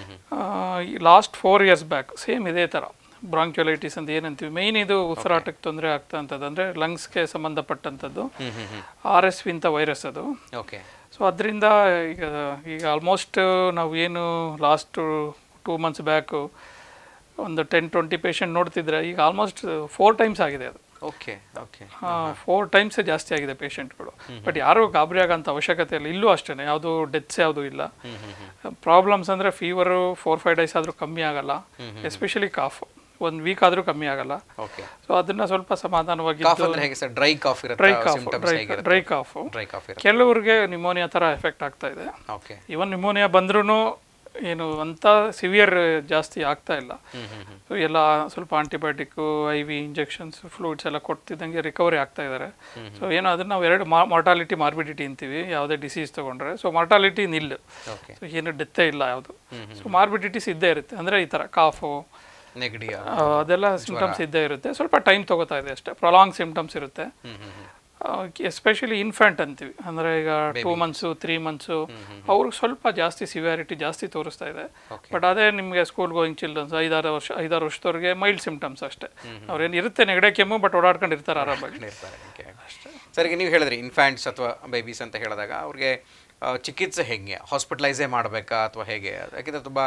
S2: last four years back same ಇದೇ ಥರ ಬ್ರಾಂಕ್ಯುಲೈಟಿಸ್ ಅಂತ ಏನಂತೀವಿ ಮೇಯ್ನ್ ಇದು ಉಸಿರಾಟಕ್ಕೆ ತೊಂದರೆ ಆಗ್ತಾ ಅಂತದ್ದು ಅಂದರೆ ಲಂಗ್ಸ್ಗೆ ಸಂಬಂಧಪಟ್ಟಂಥದ್ದು ಆರ್ ಎಸ್ ವಿ ಅಂತ ವೈರಸ್ ಅದು
S1: ಓಕೆ
S2: ಸೊ ಅದರಿಂದ ಈಗ ಈಗ ಆಲ್ಮೋಸ್ಟ್ ನಾವು ಏನು ಲಾಸ್ಟ್ ಟೂ ಮಂತ್ಸ್ ಬ್ಯಾಕು ಒಂದು ಟೆನ್ ಟ್ವೆಂಟಿ ಪೇಷಂಟ್ ನೋಡ್ತಿದ್ರೆ ಈಗ ಆಲ್ಮೋಸ್ಟ್ ಫೋರ್ ಟೈಮ್ಸ್ ಆಗಿದೆ ಅದು
S1: ಓಕೆ ಓಕೆ
S2: ಫೋರ್ ಟೈಮ್ಸ್ ಜಾಸ್ತಿ ಆಗಿದೆ ಪೇಷಂಟ್ಗಳು ಬಟ್ ಯಾರೂ ಗಾಬರಿ ಆಗೋಂಥ ಅವಶ್ಯಕತೆ ಇಲ್ಲ ಇಲ್ಲೂ ಅಷ್ಟೇ ಯಾವುದು ಡೆತ್ಸ್ ಯಾವುದು ಇಲ್ಲ ಪ್ರಾಬ್ಲಮ್ಸ್ ಅಂದರೆ ಫೀವರು ಫೋರ್ ಫೈವ್ ಡೇಸ್ ಆದರೂ ಕಮ್ಮಿ ಆಗಲ್ಲ ಎಸ್ಪೆಷಲಿ ಕಾಫ್ ಒಂದು ವೀಕ್ ಆದರೂ ಕಮ್ಮಿ ಆಗಲ್ಲ
S1: ಓಕೆ
S2: ಸೊ ಅದನ್ನ ಸ್ವಲ್ಪ ಸಮಾಧಾನವಾಗಿ
S1: ಕಾಫ್ ಅಂದ್ರೆ ಹೇಗೆ ಸರ್ ಡ್ರೈ ಕಾಫ್
S2: ಡ್ರೈ
S1: ಇರುತ್ತೆ
S2: ಕಾಫ್
S1: ಸಿಂಪ್ಟಮ್ಸ್
S2: ಡ್ರೈ
S1: ಹೇಗಿರುತ್ತೆ
S2: ಡ್ರೈ ಕಾಫು
S1: ಡ್ರೈ ಕಾಫ್ ಇರುತ್ತೆ
S2: ಕೆಲವ್ರಿಗೆ ನಿಮೋನಿಯಾ ಥರ ಎಫೆಕ್ಟ್ ಆಗ್ತಾ ಇದೆ
S1: ಓಕೆ
S2: ಇವನ್ ನಿಮೋನಿಯಾ ಬಂದ್ರೂ ಏನು ಅಂತ ಸಿವಿಯರ್ ಜಾಸ್ತಿ ಆಗ್ತಾ ಇಲ್ಲ ಸೊ ಎಲ್ಲ ಸ್ವಲ್ಪ antibiotic I V injections fluids ಎಲ್ಲ ಕೊಡ್ತಿದ್ದಂಗೆ ರಿಕವರಿ ಆಗ್ತಾ ಇದ್ದಾರೆ ಸೊ ಏನೋ ಅದನ್ನ ನಾವು ಎರಡು ಮಾರ್ಟಾಲಿಟಿ ಮಾರ್ಬಿಡಿಟಿ ಅಂತೀವಿ ಯಾವುದೇ ಡಿಸೀಸ್ ತೊಗೊಂಡ್ರೆ so mortality nil
S1: okay
S2: so ಏನು ಡೆತ್ತೇ ಇಲ್ಲ ಯಾವುದು ಸೊ ಮಾರ್ಬಿಡಿಟೀಸ್ ಇದ್ದೇ ಇರುತ್ತೆ ಅಂದರೆ ಈ ಥರ ಕಾಫು
S1: ನೆಗಡಿ
S2: ಅದೆಲ್ಲ ಸಿಂಟಮ್ಸ್ ಇದ್ದೇ ಇರುತ್ತೆ ಸ್ವಲ್ಪ ಟೈಮ್ ತಗೋತಾ ಇದೆ ಅಷ್ಟೇ ಪ್ರೊಲಾಂಗ್ ಸಿಂಟಮ್ಸ್ ಇರುತ್ತೆ ಎಸ್ಪೆಷಲಿ ಇನ್ಫ್ಯಾಂಟ್ ಅಂತೀವಿ ಅಂದರೆ ಈಗ ಟೂ ಮಂತ್ಸು ತ್ರೀ ಮಂತ್ಸು ಅವ್ರಿಗೆ ಸ್ವಲ್ಪ ಜಾಸ್ತಿ ಸಿವಿಯಾರಿಟಿ ಜಾಸ್ತಿ ತೋರಿಸ್ತಾ ಇದೆ ಬಟ್ ಅದೇ ನಿಮಗೆ ಸ್ಕೂಲ್ ಗೋಯಿಂಗ್ ಚಿಲ್ಡ್ರನ್ಸ್ ಐದಾರು ವರ್ಷ ಐದಾರು ವರ್ಷದವ್ರಿಗೆ ಮೈಲ್ಡ್ ಸಿಂಪ್ಟಮ್ಸ್ ಅಷ್ಟೇ ಅವ್ರೇನು ಇರುತ್ತೆ ನೆಗಡೆ ಕೆಮ್ಮು ಬಟ್ ಓಡಾಡ್ಕೊಂಡು ಇರ್ತಾರೆ ಆರಾಮಾಗಿ
S1: ಇರ್ತಾರೆ ಓಕೆ ಸರ್ ಈಗ ನೀವು ಹೇಳಿದ್ರಿ ಇನ್ಫ್ಯಾಂಟ್ಸ್ ಅಥವಾ ಬೇಬೀಸ್ ಅಂತ ಹೇಳಿದಾಗ ಅವ್ರಿಗೆ ಆ, ಚಿಕಿತ್ಸೆ ಹೆಂಗೆ ಹಾಸ್ಪಿಟಲೈಸೇ ಮಾಡಬೇಕಾ ಅಥವಾ ಹೇಗೆ ಯಾಕೆಂದರೆ ತುಂಬ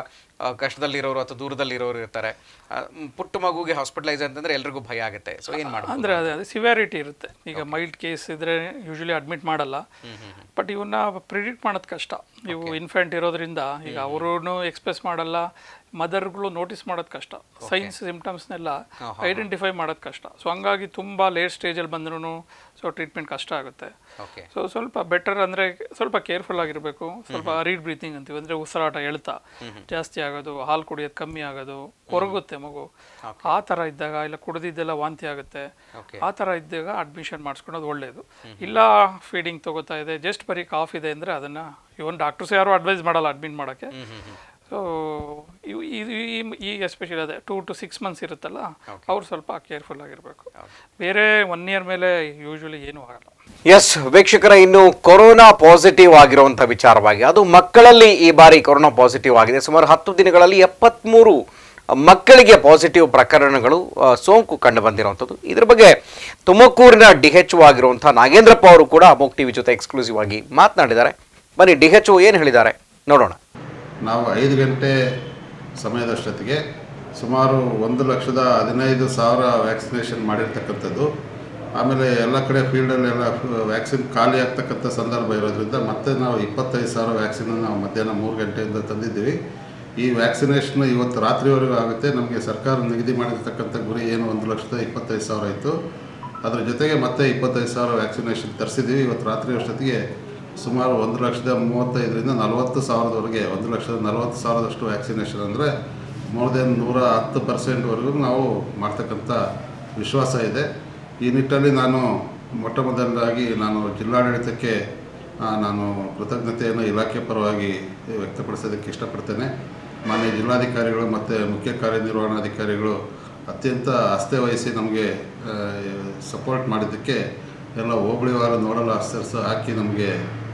S1: ಆ, ಕಷ್ಟದಲ್ಲಿರೋರು ಅಥವಾ ದೂರದಲ್ಲಿರೋರು ಇರ್ತಾರೆ ಆ, ಮ್, ಪುಟ್ಟ ಮಗುಗೆ ಹಾಸ್ಪಿಟಲೈಸ್ ಅಂತಂದ್ರೆ ಎಲ್ರಿಗೂ ಭಯ ಆಗುತ್ತೆ ಸೊ ಏನು ಮಾಡ್ಬೋದು
S2: ಅಂದರೆ ಅದೇ ಅದೇ ಸಿವ್ಯಾರಿಟಿ ಇರುತ್ತೆ ಈಗ ಮೈಲ್ಡ್ ಕೇಸ್ ಇದ್ರೆ ಯೂಶಲಿ ಅಡ್ಮಿಟ್ ಮಾಡಲ್ಲ ಬಟ್ ಇವನ್ನ ಪ್ರಿಡಿಕ್ಟ್ ಮಾಡೋದು ಕಷ್ಟ ಇವು ಇನ್ಫೆಂಟ್ ಇರೋದ್ರಿಂದ ಈಗ ಅವರು ಎಕ್ಸ್ಪ್ರೆಸ್ ಮಾಡಲ್ಲ ಮದರ್ಗಳು ನೋಟಿಸ್ ಮಾಡೋದು ಕಷ್ಟ ಸೈನ್ಸ್ ಸಿಮ್ಟಮ್ಸ್ನೆಲ್ಲ ಐಡೆಂಟಿಫೈ ಮಾಡೋದು ಕಷ್ಟ ಸೊ ಹಂಗಾಗಿ ತುಂಬ ಲೇಟ್ ಸ್ಟೇಜಲ್ಲಿ ಬಂದ್ರೂ ಸೊ ಟ್ರೀಟ್ಮೆಂಟ್ ಕಷ್ಟ ಆಗುತ್ತೆ
S1: ಓಕೆ
S2: ಸೊ ಸ್ವಲ್ಪ ಬೆಟರ್ ಅಂದರೆ ಸ್ವಲ್ಪ ಕೇರ್ಫುಲ್ ಆಗಿರಬೇಕು ಸ್ವಲ್ಪ ರೀಡ್ ಬ್ರೀತಿಂಗ್ ಅಂತೀವಿ ಅಂದರೆ ಉಸಿರಾಟ ಎಳ್ತಾ ಜಾಸ್ತಿ ಆಗೋದು ಹಾಲು ಕುಡಿಯೋದು ಕಮ್ಮಿ ಆಗೋದು ಕೊರಗುತ್ತೆ ಮಗು ಆ ಥರ ಇದ್ದಾಗ ಇಲ್ಲ ಕುಡಿದಿದ್ದೆಲ್ಲ ವಾಂತಿ ಆಗುತ್ತೆ
S1: ಓಕೆ
S2: ಆ ಥರ ಇದ್ದಾಗ ಅಡ್ಮಿಷನ್ ಮಾಡಿಸ್ಕೊಳೋದು ಒಳ್ಳೆಯದು ಇಲ್ಲ ಫೀಡಿಂಗ್ ತಗೋತಾ ಇದೆ ಜಸ್ಟ್ ಬರೀ ಕಾಫ್ ಇದೆ ಅಂದರೆ ಅದನ್ನು ಇವನ್ ಡಾಕ್ಟರ್ಸ್ ಯಾರು ಅಡ್ವೈಸ್ ಮಾಡಲ್ಲ ಅಡ್ಮಿಟ್ ಮಾಡೋಕ್ಕೆ ಸೊ ಈ ಎಸ್ಪೆಷಲಿ ಅದೇ ಟೂ ಟು ಸಿಕ್ಸ್ ಮಂತ್ಸ್ ಇರುತ್ತಲ್ಲ ಅವ್ರು ಸ್ವಲ್ಪ ಕೇರ್ಫುಲ್ ಆಗಿರಬೇಕು ಬೇರೆ ಒನ್ ಇಯರ್ ಮೇಲೆ ಯೂಶ್ವಲಿ ಏನೂ ಆಗಲ್ಲ
S1: ಎಸ್ ವೀಕ್ಷಕರ ಇನ್ನು ಕೊರೋನಾ ಪಾಸಿಟಿವ್ ಆಗಿರುವಂಥ ವಿಚಾರವಾಗಿ ಅದು ಮಕ್ಕಳಲ್ಲಿ ಈ ಬಾರಿ ಕೊರೋನಾ ಪಾಸಿಟಿವ್ ಆಗಿದೆ ಸುಮಾರು ಹತ್ತು ದಿನಗಳಲ್ಲಿ ಎಪ್ಪತ್ತ್ಮೂರು ಮಕ್ಕಳಿಗೆ ಪಾಸಿಟಿವ್ ಪ್ರಕರಣಗಳು ಆ, ಸೋಂಕು ಕಂಡು ಬಂದಿರುವಂಥದ್ದು ಇದ್ರ ಬಗ್ಗೆ ತುಮಕೂರಿನ ಡಿ ಎಚ್ ಆಗಿರುವಂಥ ನಾಗೇಂದ್ರಪ್ಪ ಅವರು ಕೂಡ ಅಮೋಕ್ ಟಿವಿ ಜೊತೆ ಎಕ್ಸ್ಕ್ಲೂಸಿವ್ ಆಗಿ ಮಾತನಾಡಿದ್ದಾರೆ ಬನ್ನಿ ಡಿ ಎಚ್ ಏನು ಹೇಳಿದ್ದಾರೆ ನೋಡೋಣ
S3: ನಾವು ಐದು ಗಂಟೆ ಸಮಯದಷ್ಟೊತ್ತಿಗೆ ಸುಮಾರು ಒಂದು ಲಕ್ಷದ ಹದಿನೈದು ಸಾವಿರ ವ್ಯಾಕ್ಸಿನೇಷನ್ ಮಾಡಿರ್ತಕ್ಕಂಥದ್ದು ಆಮೇಲೆ ಎಲ್ಲ ಕಡೆ ಫೀಲ್ಡಲ್ಲೆಲ್ಲ ವ್ಯಾಕ್ಸಿನ್ ಖಾಲಿ ಆಗ್ತಕ್ಕಂಥ ಸಂದರ್ಭ ಇರೋದ್ರಿಂದ ಮತ್ತೆ ನಾವು ಇಪ್ಪತ್ತೈದು ಸಾವಿರ ವ್ಯಾಕ್ಸಿನ್ ನಾವು ಮಧ್ಯಾಹ್ನ ಮೂರು ಗಂಟೆಯಿಂದ ತಂದಿದ್ದೀವಿ ಈ ವ್ಯಾಕ್ಸಿನೇಷನ್ ಇವತ್ತು ರಾತ್ರಿವರೆಗೂ ಆಗುತ್ತೆ ನಮಗೆ ಸರ್ಕಾರ ನಿಗದಿ ಮಾಡಿರ್ತಕ್ಕಂಥ ಗುರಿ ಏನು ಒಂದು ಲಕ್ಷದ ಇಪ್ಪತ್ತೈದು ಸಾವಿರ ಇತ್ತು ಅದ್ರ ಜೊತೆಗೆ ಮತ್ತೆ ಇಪ್ಪತ್ತೈದು ಸಾವಿರ ವ್ಯಾಕ್ಸಿನೇಷನ್ ತರಿಸಿದ್ದೀವಿ ಇವತ್ತು ರಾತ್ರಿ ಅಷ್ಟೊತ್ತಿಗೆ ಸುಮಾರು ಒಂದು ಲಕ್ಷದ ಮೂವತ್ತೈದರಿಂದ ನಲವತ್ತು ಸಾವಿರದವರೆಗೆ ಒಂದು ಲಕ್ಷದ ನಲವತ್ತು ಸಾವಿರದಷ್ಟು ವ್ಯಾಕ್ಸಿನೇಷನ್ ಅಂದರೆ ಮೋರ್ ದೆನ್ ನೂರ ಹತ್ತು ಪರ್ಸೆಂಟ್ವರೆಗೂ ನಾವು ಮಾಡ್ತಕ್ಕಂಥ ವಿಶ್ವಾಸ ಇದೆ ಈ ನಿಟ್ಟಲ್ಲಿ ನಾನು ಮೊಟ್ಟ ಮೊದಲನೇದಾಗಿ ನಾನು ಜಿಲ್ಲಾಡಳಿತಕ್ಕೆ ಆ, ನಾನು ಕೃತಜ್ಞತೆಯನ್ನು ಇಲಾಖೆ ಪರವಾಗಿ ವ್ಯಕ್ತಪಡಿಸೋದಕ್ಕೆ ಇಷ್ಟಪಡ್ತೇನೆ ಮಾನ್ಯ ಜಿಲ್ಲಾಧಿಕಾರಿಗಳು ಮತ್ತು ಮುಖ್ಯ ಕಾರ್ಯನಿರ್ವಹಣಾಧಿಕಾರಿಗಳು ಅತ್ಯಂತ ಅಸ್ತೆ ವಹಿಸಿ ನಮಗೆ ಸಪೋರ್ಟ್ ಮಾಡಿದ್ದಕ್ಕೆ ಎಲ್ಲ ಹೋಬಳಿವಾರ ನೋಡಲ್ ಆಫೀಸರ್ಸ್ ಹಾಕಿ ನಮಗೆ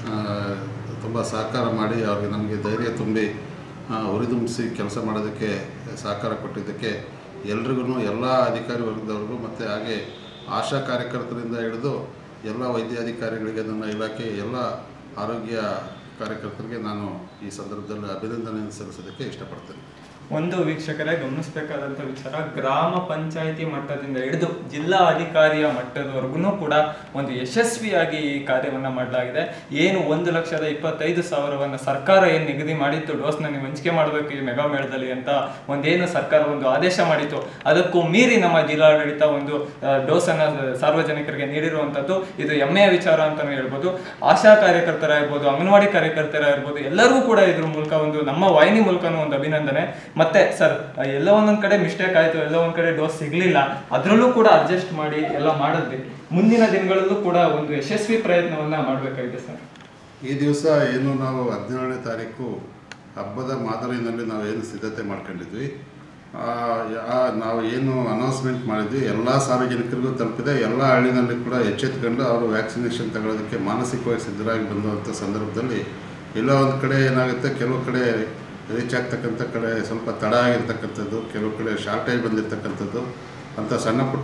S3: ತುಂಬ ಸಹಕಾರ ಮಾಡಿ ಅವ್ರಿಗೆ ನಮಗೆ ಧೈರ್ಯ ತುಂಬಿ ಆ, ಹುರಿದುಂಬಿಸಿ ಕೆಲಸ ಮಾಡೋದಕ್ಕೆ ಸಹಕಾರ ಕೊಟ್ಟಿದ್ದಕ್ಕೆ ಎಲ್ರಿಗೂ ಎಲ್ಲ ಅಧಿಕಾರಿ ವರ್ಗದವ್ರಿಗೂ ಮತ್ತು ಹಾಗೆ ಆಶಾ ಕಾರ್ಯಕರ್ತರಿಂದ ಹಿಡಿದು ಎಲ್ಲ ವೈದ್ಯಾಧಿಕಾರಿಗಳಿಗೆ ನನ್ನ ಇಲಾಖೆ ಎಲ್ಲ ಆರೋಗ್ಯ ಕಾರ್ಯಕರ್ತರಿಗೆ ನಾನು ಈ ಸಂದರ್ಭದಲ್ಲಿ ಅಭಿನಂದನೆಯನ್ನು ಸಲ್ಲಿಸೋದಕ್ಕೆ ಇಷ್ಟಪಡ್ತೇನೆ
S4: ಒಂದು ವೀಕ್ಷಕರೇ ಗಮನಿಸಬೇಕಾದಂಥ ವಿಚಾರ ಗ್ರಾಮ ಪಂಚಾಯಿತಿ ಮಟ್ಟದಿಂದ ಹಿಡಿದು ಜಿಲ್ಲಾ ಅಧಿಕಾರಿಯ ಮಟ್ಟದವರೆಗೂ ಕೂಡ ಒಂದು ಯಶಸ್ವಿಯಾಗಿ ಈ ಕಾರ್ಯವನ್ನ ಮಾಡಲಾಗಿದೆ ಏನು ಒಂದು ಲಕ್ಷದ ಇಪ್ಪತ್ತೈದು ಸಾವಿರವನ್ನ ಸರ್ಕಾರ ಏನು ನಿಗದಿ ಮಾಡಿತ್ತು ಡೋಸ್ನ ನೀವು ಹಂಚಿಕೆ ಮಾಡಬೇಕು ಈ ಮೆಗಾ ಮೇಳದಲ್ಲಿ ಅಂತ ಒಂದೇನು ಸರ್ಕಾರ ಒಂದು ಆದೇಶ ಮಾಡಿತ್ತು ಅದಕ್ಕೂ ಮೀರಿ ನಮ್ಮ ಜಿಲ್ಲಾಡಳಿತ ಒಂದು ಆ, ಡೋಸನ್ನ ಸಾರ್ವಜನಿಕರಿಗೆ ನೀಡಿರುವಂಥದ್ದು ಇದು ಹೆಮ್ಮೆಯ ವಿಚಾರ ಅಂತಾನು ಹೇಳ್ಬೋದು ಆಶಾ ಕಾರ್ಯಕರ್ತರಾಗಿರ್ಬೋದು ಅಂಗನವಾಡಿ ಕಾರ್ಯಕರ್ತರಾಗಿರ್ಬೋದು ಎಲ್ಲರಿಗೂ ಕೂಡ ಇದ್ರ ಮೂಲಕ ಒಂದು ನಮ್ಮ ವಾಹಿನಿ ಮೂಲಕನೂ ಒಂದು ಅಭಿನಂದನೆ ಮತ್ತೆ ಸರ್ ಎಲ್ಲ ಒಂದೊಂದ್ ಕಡೆ ಮಿಸ್ಟೇಕ್ ಆಯ್ತು ಎಲ್ಲ ಒಂದ್ ಕಡೆ ಡೋಸ್ ಸಿಗ್ಲಿಲ್ಲ ಅದ್ರಲ್ಲೂ ಕೂಡ ಅಡ್ಜಸ್ಟ್ ಮಾಡಿ ಎಲ್ಲ ಮಾಡಿದ್ವಿ ಮುಂದಿನ ದಿನಗಳಲ್ಲೂ ಕೂಡ ಒಂದು ಯಶಸ್ವಿ ಪ್ರಯತ್ನವನ್ನ ಮಾಡ್ಬೇಕಾಗಿದೆ ಸರ್
S3: ಈ ದಿವಸ ಏನು ನಾವು ಹದಿನೇಳನೇ ತಾರೀಕು ಹಬ್ಬದ ಮಾದರಿನಲ್ಲಿ ನಾವು ಏನು ಸಿದ್ಧತೆ ಮಾಡ್ಕೊಂಡಿದ್ವಿ ಆ, ಯಾ- ನಾವು ಏನು ಅನೌನ್ಸ್ಮೆಂಟ್ ಮಾಡಿದ್ವಿ ಎಲ್ಲ ಸಾರ್ವಜನಿಕರಿಗೂ ತಲುಪಿದೆ ಎಲ್ಲ ಹಳ್ಳಿನಲ್ಲಿ ಕೂಡ ಎಚ್ಚೆತ್ಕೊಂಡು ಅವರು ವ್ಯಾಕ್ಸಿನೇಷನ್ ತಗೊಳ್ಳೋದಕ್ಕೆ ಮಾನಸಿಕವಾಗಿ ಸಿದ್ಧರಾಗಿ ಬಂದಂಥ ಸಂದರ್ಭದಲ್ಲಿ ಎಲ್ಲ ಒಂದು ಕಡೆ ಏನಾಗುತ್ತೆ ಕೆಲವು ಕಡೆ ರೀಚ್ ಆಗ್ತಕ್ಕಂಥ ಕಡೆ ಸ್ವಲ್ಪ ತಡ ಆಗಿರ್ತಕ್ಕಂಥದ್ದು ಕೆಲವು ಕಡೆ ಶಾರ್ಟೇಜ್ ಬಂದಿರತಕ್ಕಂಥದ್ದು ಅಂಥ ಸಣ್ಣ ಪುಟ್ಟ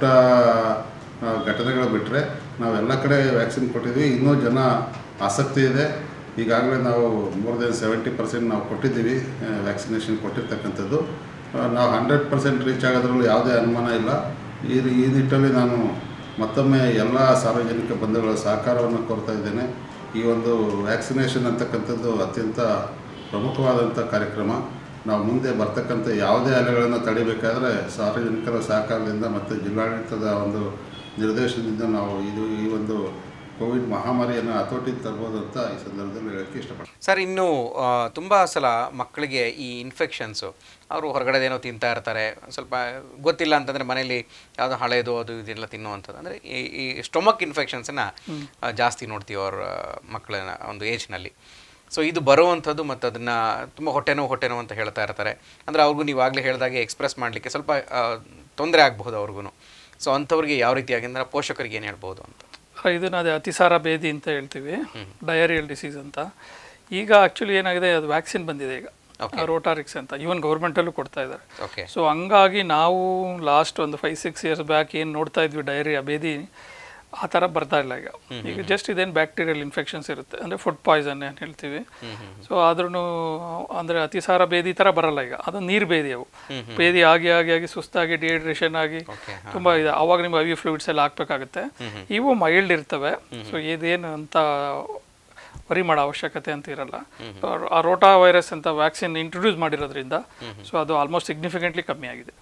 S3: ಆ, ಘಟನೆಗಳು ಬಿಟ್ಟರೆ ನಾವೆಲ್ಲ ಕಡೆ ವ್ಯಾಕ್ಸಿನ್ ಕೊಟ್ಟಿದ್ವಿ ಇನ್ನೂ ಜನ ಆಸಕ್ತಿ ಇದೆ ಈಗಾಗಲೇ ನಾವು ಮೋರ್ ದೆನ್ ಸೆವೆಂಟಿ ಪರ್ಸೆಂಟ್ ನಾವು ಕೊಟ್ಟಿದ್ದೀವಿ ವ್ಯಾಕ್ಸಿನೇಷನ್ ಕೊಟ್ಟಿರ್ತಕ್ಕಂಥದ್ದು ಆ, ನಾವು ಹಂಡ್ರೆಡ್ ಪರ್ಸೆಂಟ್ ರೀಚ್ ಆಗೋದ್ರಲ್ಲಿ ಯಾವುದೇ ಅನುಮಾನ ಇಲ್ಲ ಈ ಈ ನಿಟ್ಟಲ್ಲಿ ನಾನು ಮತ್ತೊಮ್ಮೆ ಎಲ್ಲ ಸಾರ್ವಜನಿಕ ಬಂಧುಗಳ ಸಹಕಾರವನ್ನು ಕೋರ್ತಾ ಇದ್ದೇನೆ ಈ ಒಂದು ವ್ಯಾಕ್ಸಿನೇಷನ್ ಅಂತಕ್ಕಂಥದ್ದು ಅತ್ಯಂತ ಪ್ರಮುಖವಾದಂಥ ಕಾರ್ಯಕ್ರಮ ನಾವು ಮುಂದೆ ಬರ್ತಕ್ಕಂಥ ಯಾವುದೇ ಅಲೆಗಳನ್ನು ತಡಿಬೇಕಾದ್ರೆ ಸಾರ್ವಜನಿಕರ ಸಹಕಾರದಿಂದ ಮತ್ತು ಜಿಲ್ಲಾಡಳಿತದ ಒಂದು ನಿರ್ದೇಶನದಿಂದ ನಾವು ಇದು ಈ ಒಂದು ಕೋವಿಡ್ ಮಹಾಮಾರಿಯನ್ನು ಹತೋಟಿಗೆ ತರ್ಬೋದು ಅಂತ ಈ ಸಂದರ್ಭದಲ್ಲಿ ಹೇಳೋಕ್ಕೆ ಇಷ್ಟಪಡ್ತೀನಿ
S1: ಸರ್ ಇನ್ನು ಆ, ತುಂಬ ಸಲ ಮಕ್ಕಳಿಗೆ ಈ ಇನ್ಫೆಕ್ಷನ್ಸು ಅವರು ಹೊರಗಡೆದೇನೋ ತಿಂತಾ ಇರ್ತಾರೆ ಸ್ವಲ್ಪ ಗೊತ್ತಿಲ್ಲ ಅಂತಂದರೆ ಮನೇಲಿ ಯಾವುದೋ ಹಳೇದು ಅದು ಇದೆಲ್ಲ ತಿನ್ನುವಂಥದ್ದು ಅಂದರೆ ಈ ಈ ಸ್ಟೊಮಕ್ ಇನ್ಫೆಕ್ಷನ್ಸನ್ನು ಜಾಸ್ತಿ ನೋಡ್ತೀವಿ ಅವ್ರ ಮಕ್ಕಳ ಒಂದು ಏಜ್ನಲ್ಲಿ ಸೊ ಇದು ಬರುವಂಥದ್ದು ಮತ್ತು ಅದನ್ನು ತುಂಬ ಹೊಟ್ಟೆನೋ ಹೊಟ್ಟೆನೋ ಅಂತ ಹೇಳ್ತಾ ಇರ್ತಾರೆ ಅಂದರೆ ಅವ್ರಿಗೂ ನೀವು ಆಗಲೇ ಹೇಳಿದಾಗೆ ಎಕ್ಸ್ಪ್ರೆಸ್ ಮಾಡಲಿಕ್ಕೆ ಸ್ವಲ್ಪ ತೊಂದರೆ ಆಗಬಹುದು ಅವ್ರಿಗೂ ಸೊ ಅಂಥವ್ರಿಗೆ ಯಾವ ರೀತಿಯಾಗಿ ಅಂದರೆ ಪೋಷಕರಿಗೆ ಏನು ಹೇಳ್ಬೋದು ಅಂತ
S2: ಇದನ್ನ ಅದೇ ಅತಿಸಾರ ಭೇದಿ ಅಂತ ಹೇಳ್ತೀವಿ ಡಯರಿಯಲ್ ಡಿಸೀಸ್ ಅಂತ ಈಗ ಆಕ್ಚುಲಿ ಏನಾಗಿದೆ ಅದು ವ್ಯಾಕ್ಸಿನ್ ಬಂದಿದೆ ಈಗ ರೋಟಾರಿಕ್ಸ್ ಅಂತ ಈವನ್ ಗೌರ್ಮೆಂಟಲ್ಲೂ ಕೊಡ್ತಾ ಇದ್ದಾರೆ
S1: ಓಕೆ
S2: ಸೊ ಹಂಗಾಗಿ ನಾವು ಲಾಸ್ಟ್ ಒಂದು ಫೈವ್ ಸಿಕ್ಸ್ ಇಯರ್ಸ್ ಬ್ಯಾಕ್ ಏನು ನೋಡ್ತಾ ಇದ್ವಿ ಡೈರಿಯಾ ಭೇದಿ ಆ ಥರ ಬರ್ತಾ ಇಲ್ಲ ಈಗ ಈಗ ಜಸ್ಟ್ ಇದೇನು ಬ್ಯಾಕ್ಟೀರಿಯಲ್ ಇನ್ಫೆಕ್ಷನ್ಸ್ ಇರುತ್ತೆ ಅಂದರೆ ಫುಡ್ ಪಾಯ್ಸನ್ ಏನು ಹೇಳ್ತೀವಿ ಸೊ ಆದ್ರೂ ಅಂದರೆ ಅತಿಸಾರ ಬೇದಿ ಥರ ಬರಲ್ಲ ಈಗ ಅದು ನೀರು ಬೇದಿ ಅವು ಬೇದಿ ಆಗಿ ಆಗಿ ಆಗಿ ಸುಸ್ತಾಗಿ ಡಿಹೈಡ್ರೇಷನ್ ಆಗಿ
S1: Okay,
S2: ತುಂಬ ಇದೆ ಅವಾಗ ನಿಮ್ಗೆ ಐ ವಿ ಫ್ಲೂಯಿಡ್ಸ್ ಎಲ್ಲ ಹಾಕ್ಬೇಕಾಗುತ್ತೆ ಇವು ಮೈಲ್ಡ್ ಇರ್ತವೆ ಸೊ ಇದೇನು ಅಂತ ವರಿ ಮಾಡೋ ಅವಶ್ಯಕತೆ ಅಂತ ಇರಲ್ಲ So, ಆ ರೋಟಾ ವೈರಸ್ ಅಂತ ವ್ಯಾಕ್ಸಿನ್ ಇಂಟ್ರೊಡ್ಯೂಸ್ ಮಾಡಿರೋದ್ರಿಂದ ಸೊ ಅದು ಆಲ್ಮೋಸ್ಟ್ ಸಿಗ್ನಿಫಿಕೆಂಟ್ಲಿ ಕಮ್ಮಿ ಆಗಿದೆ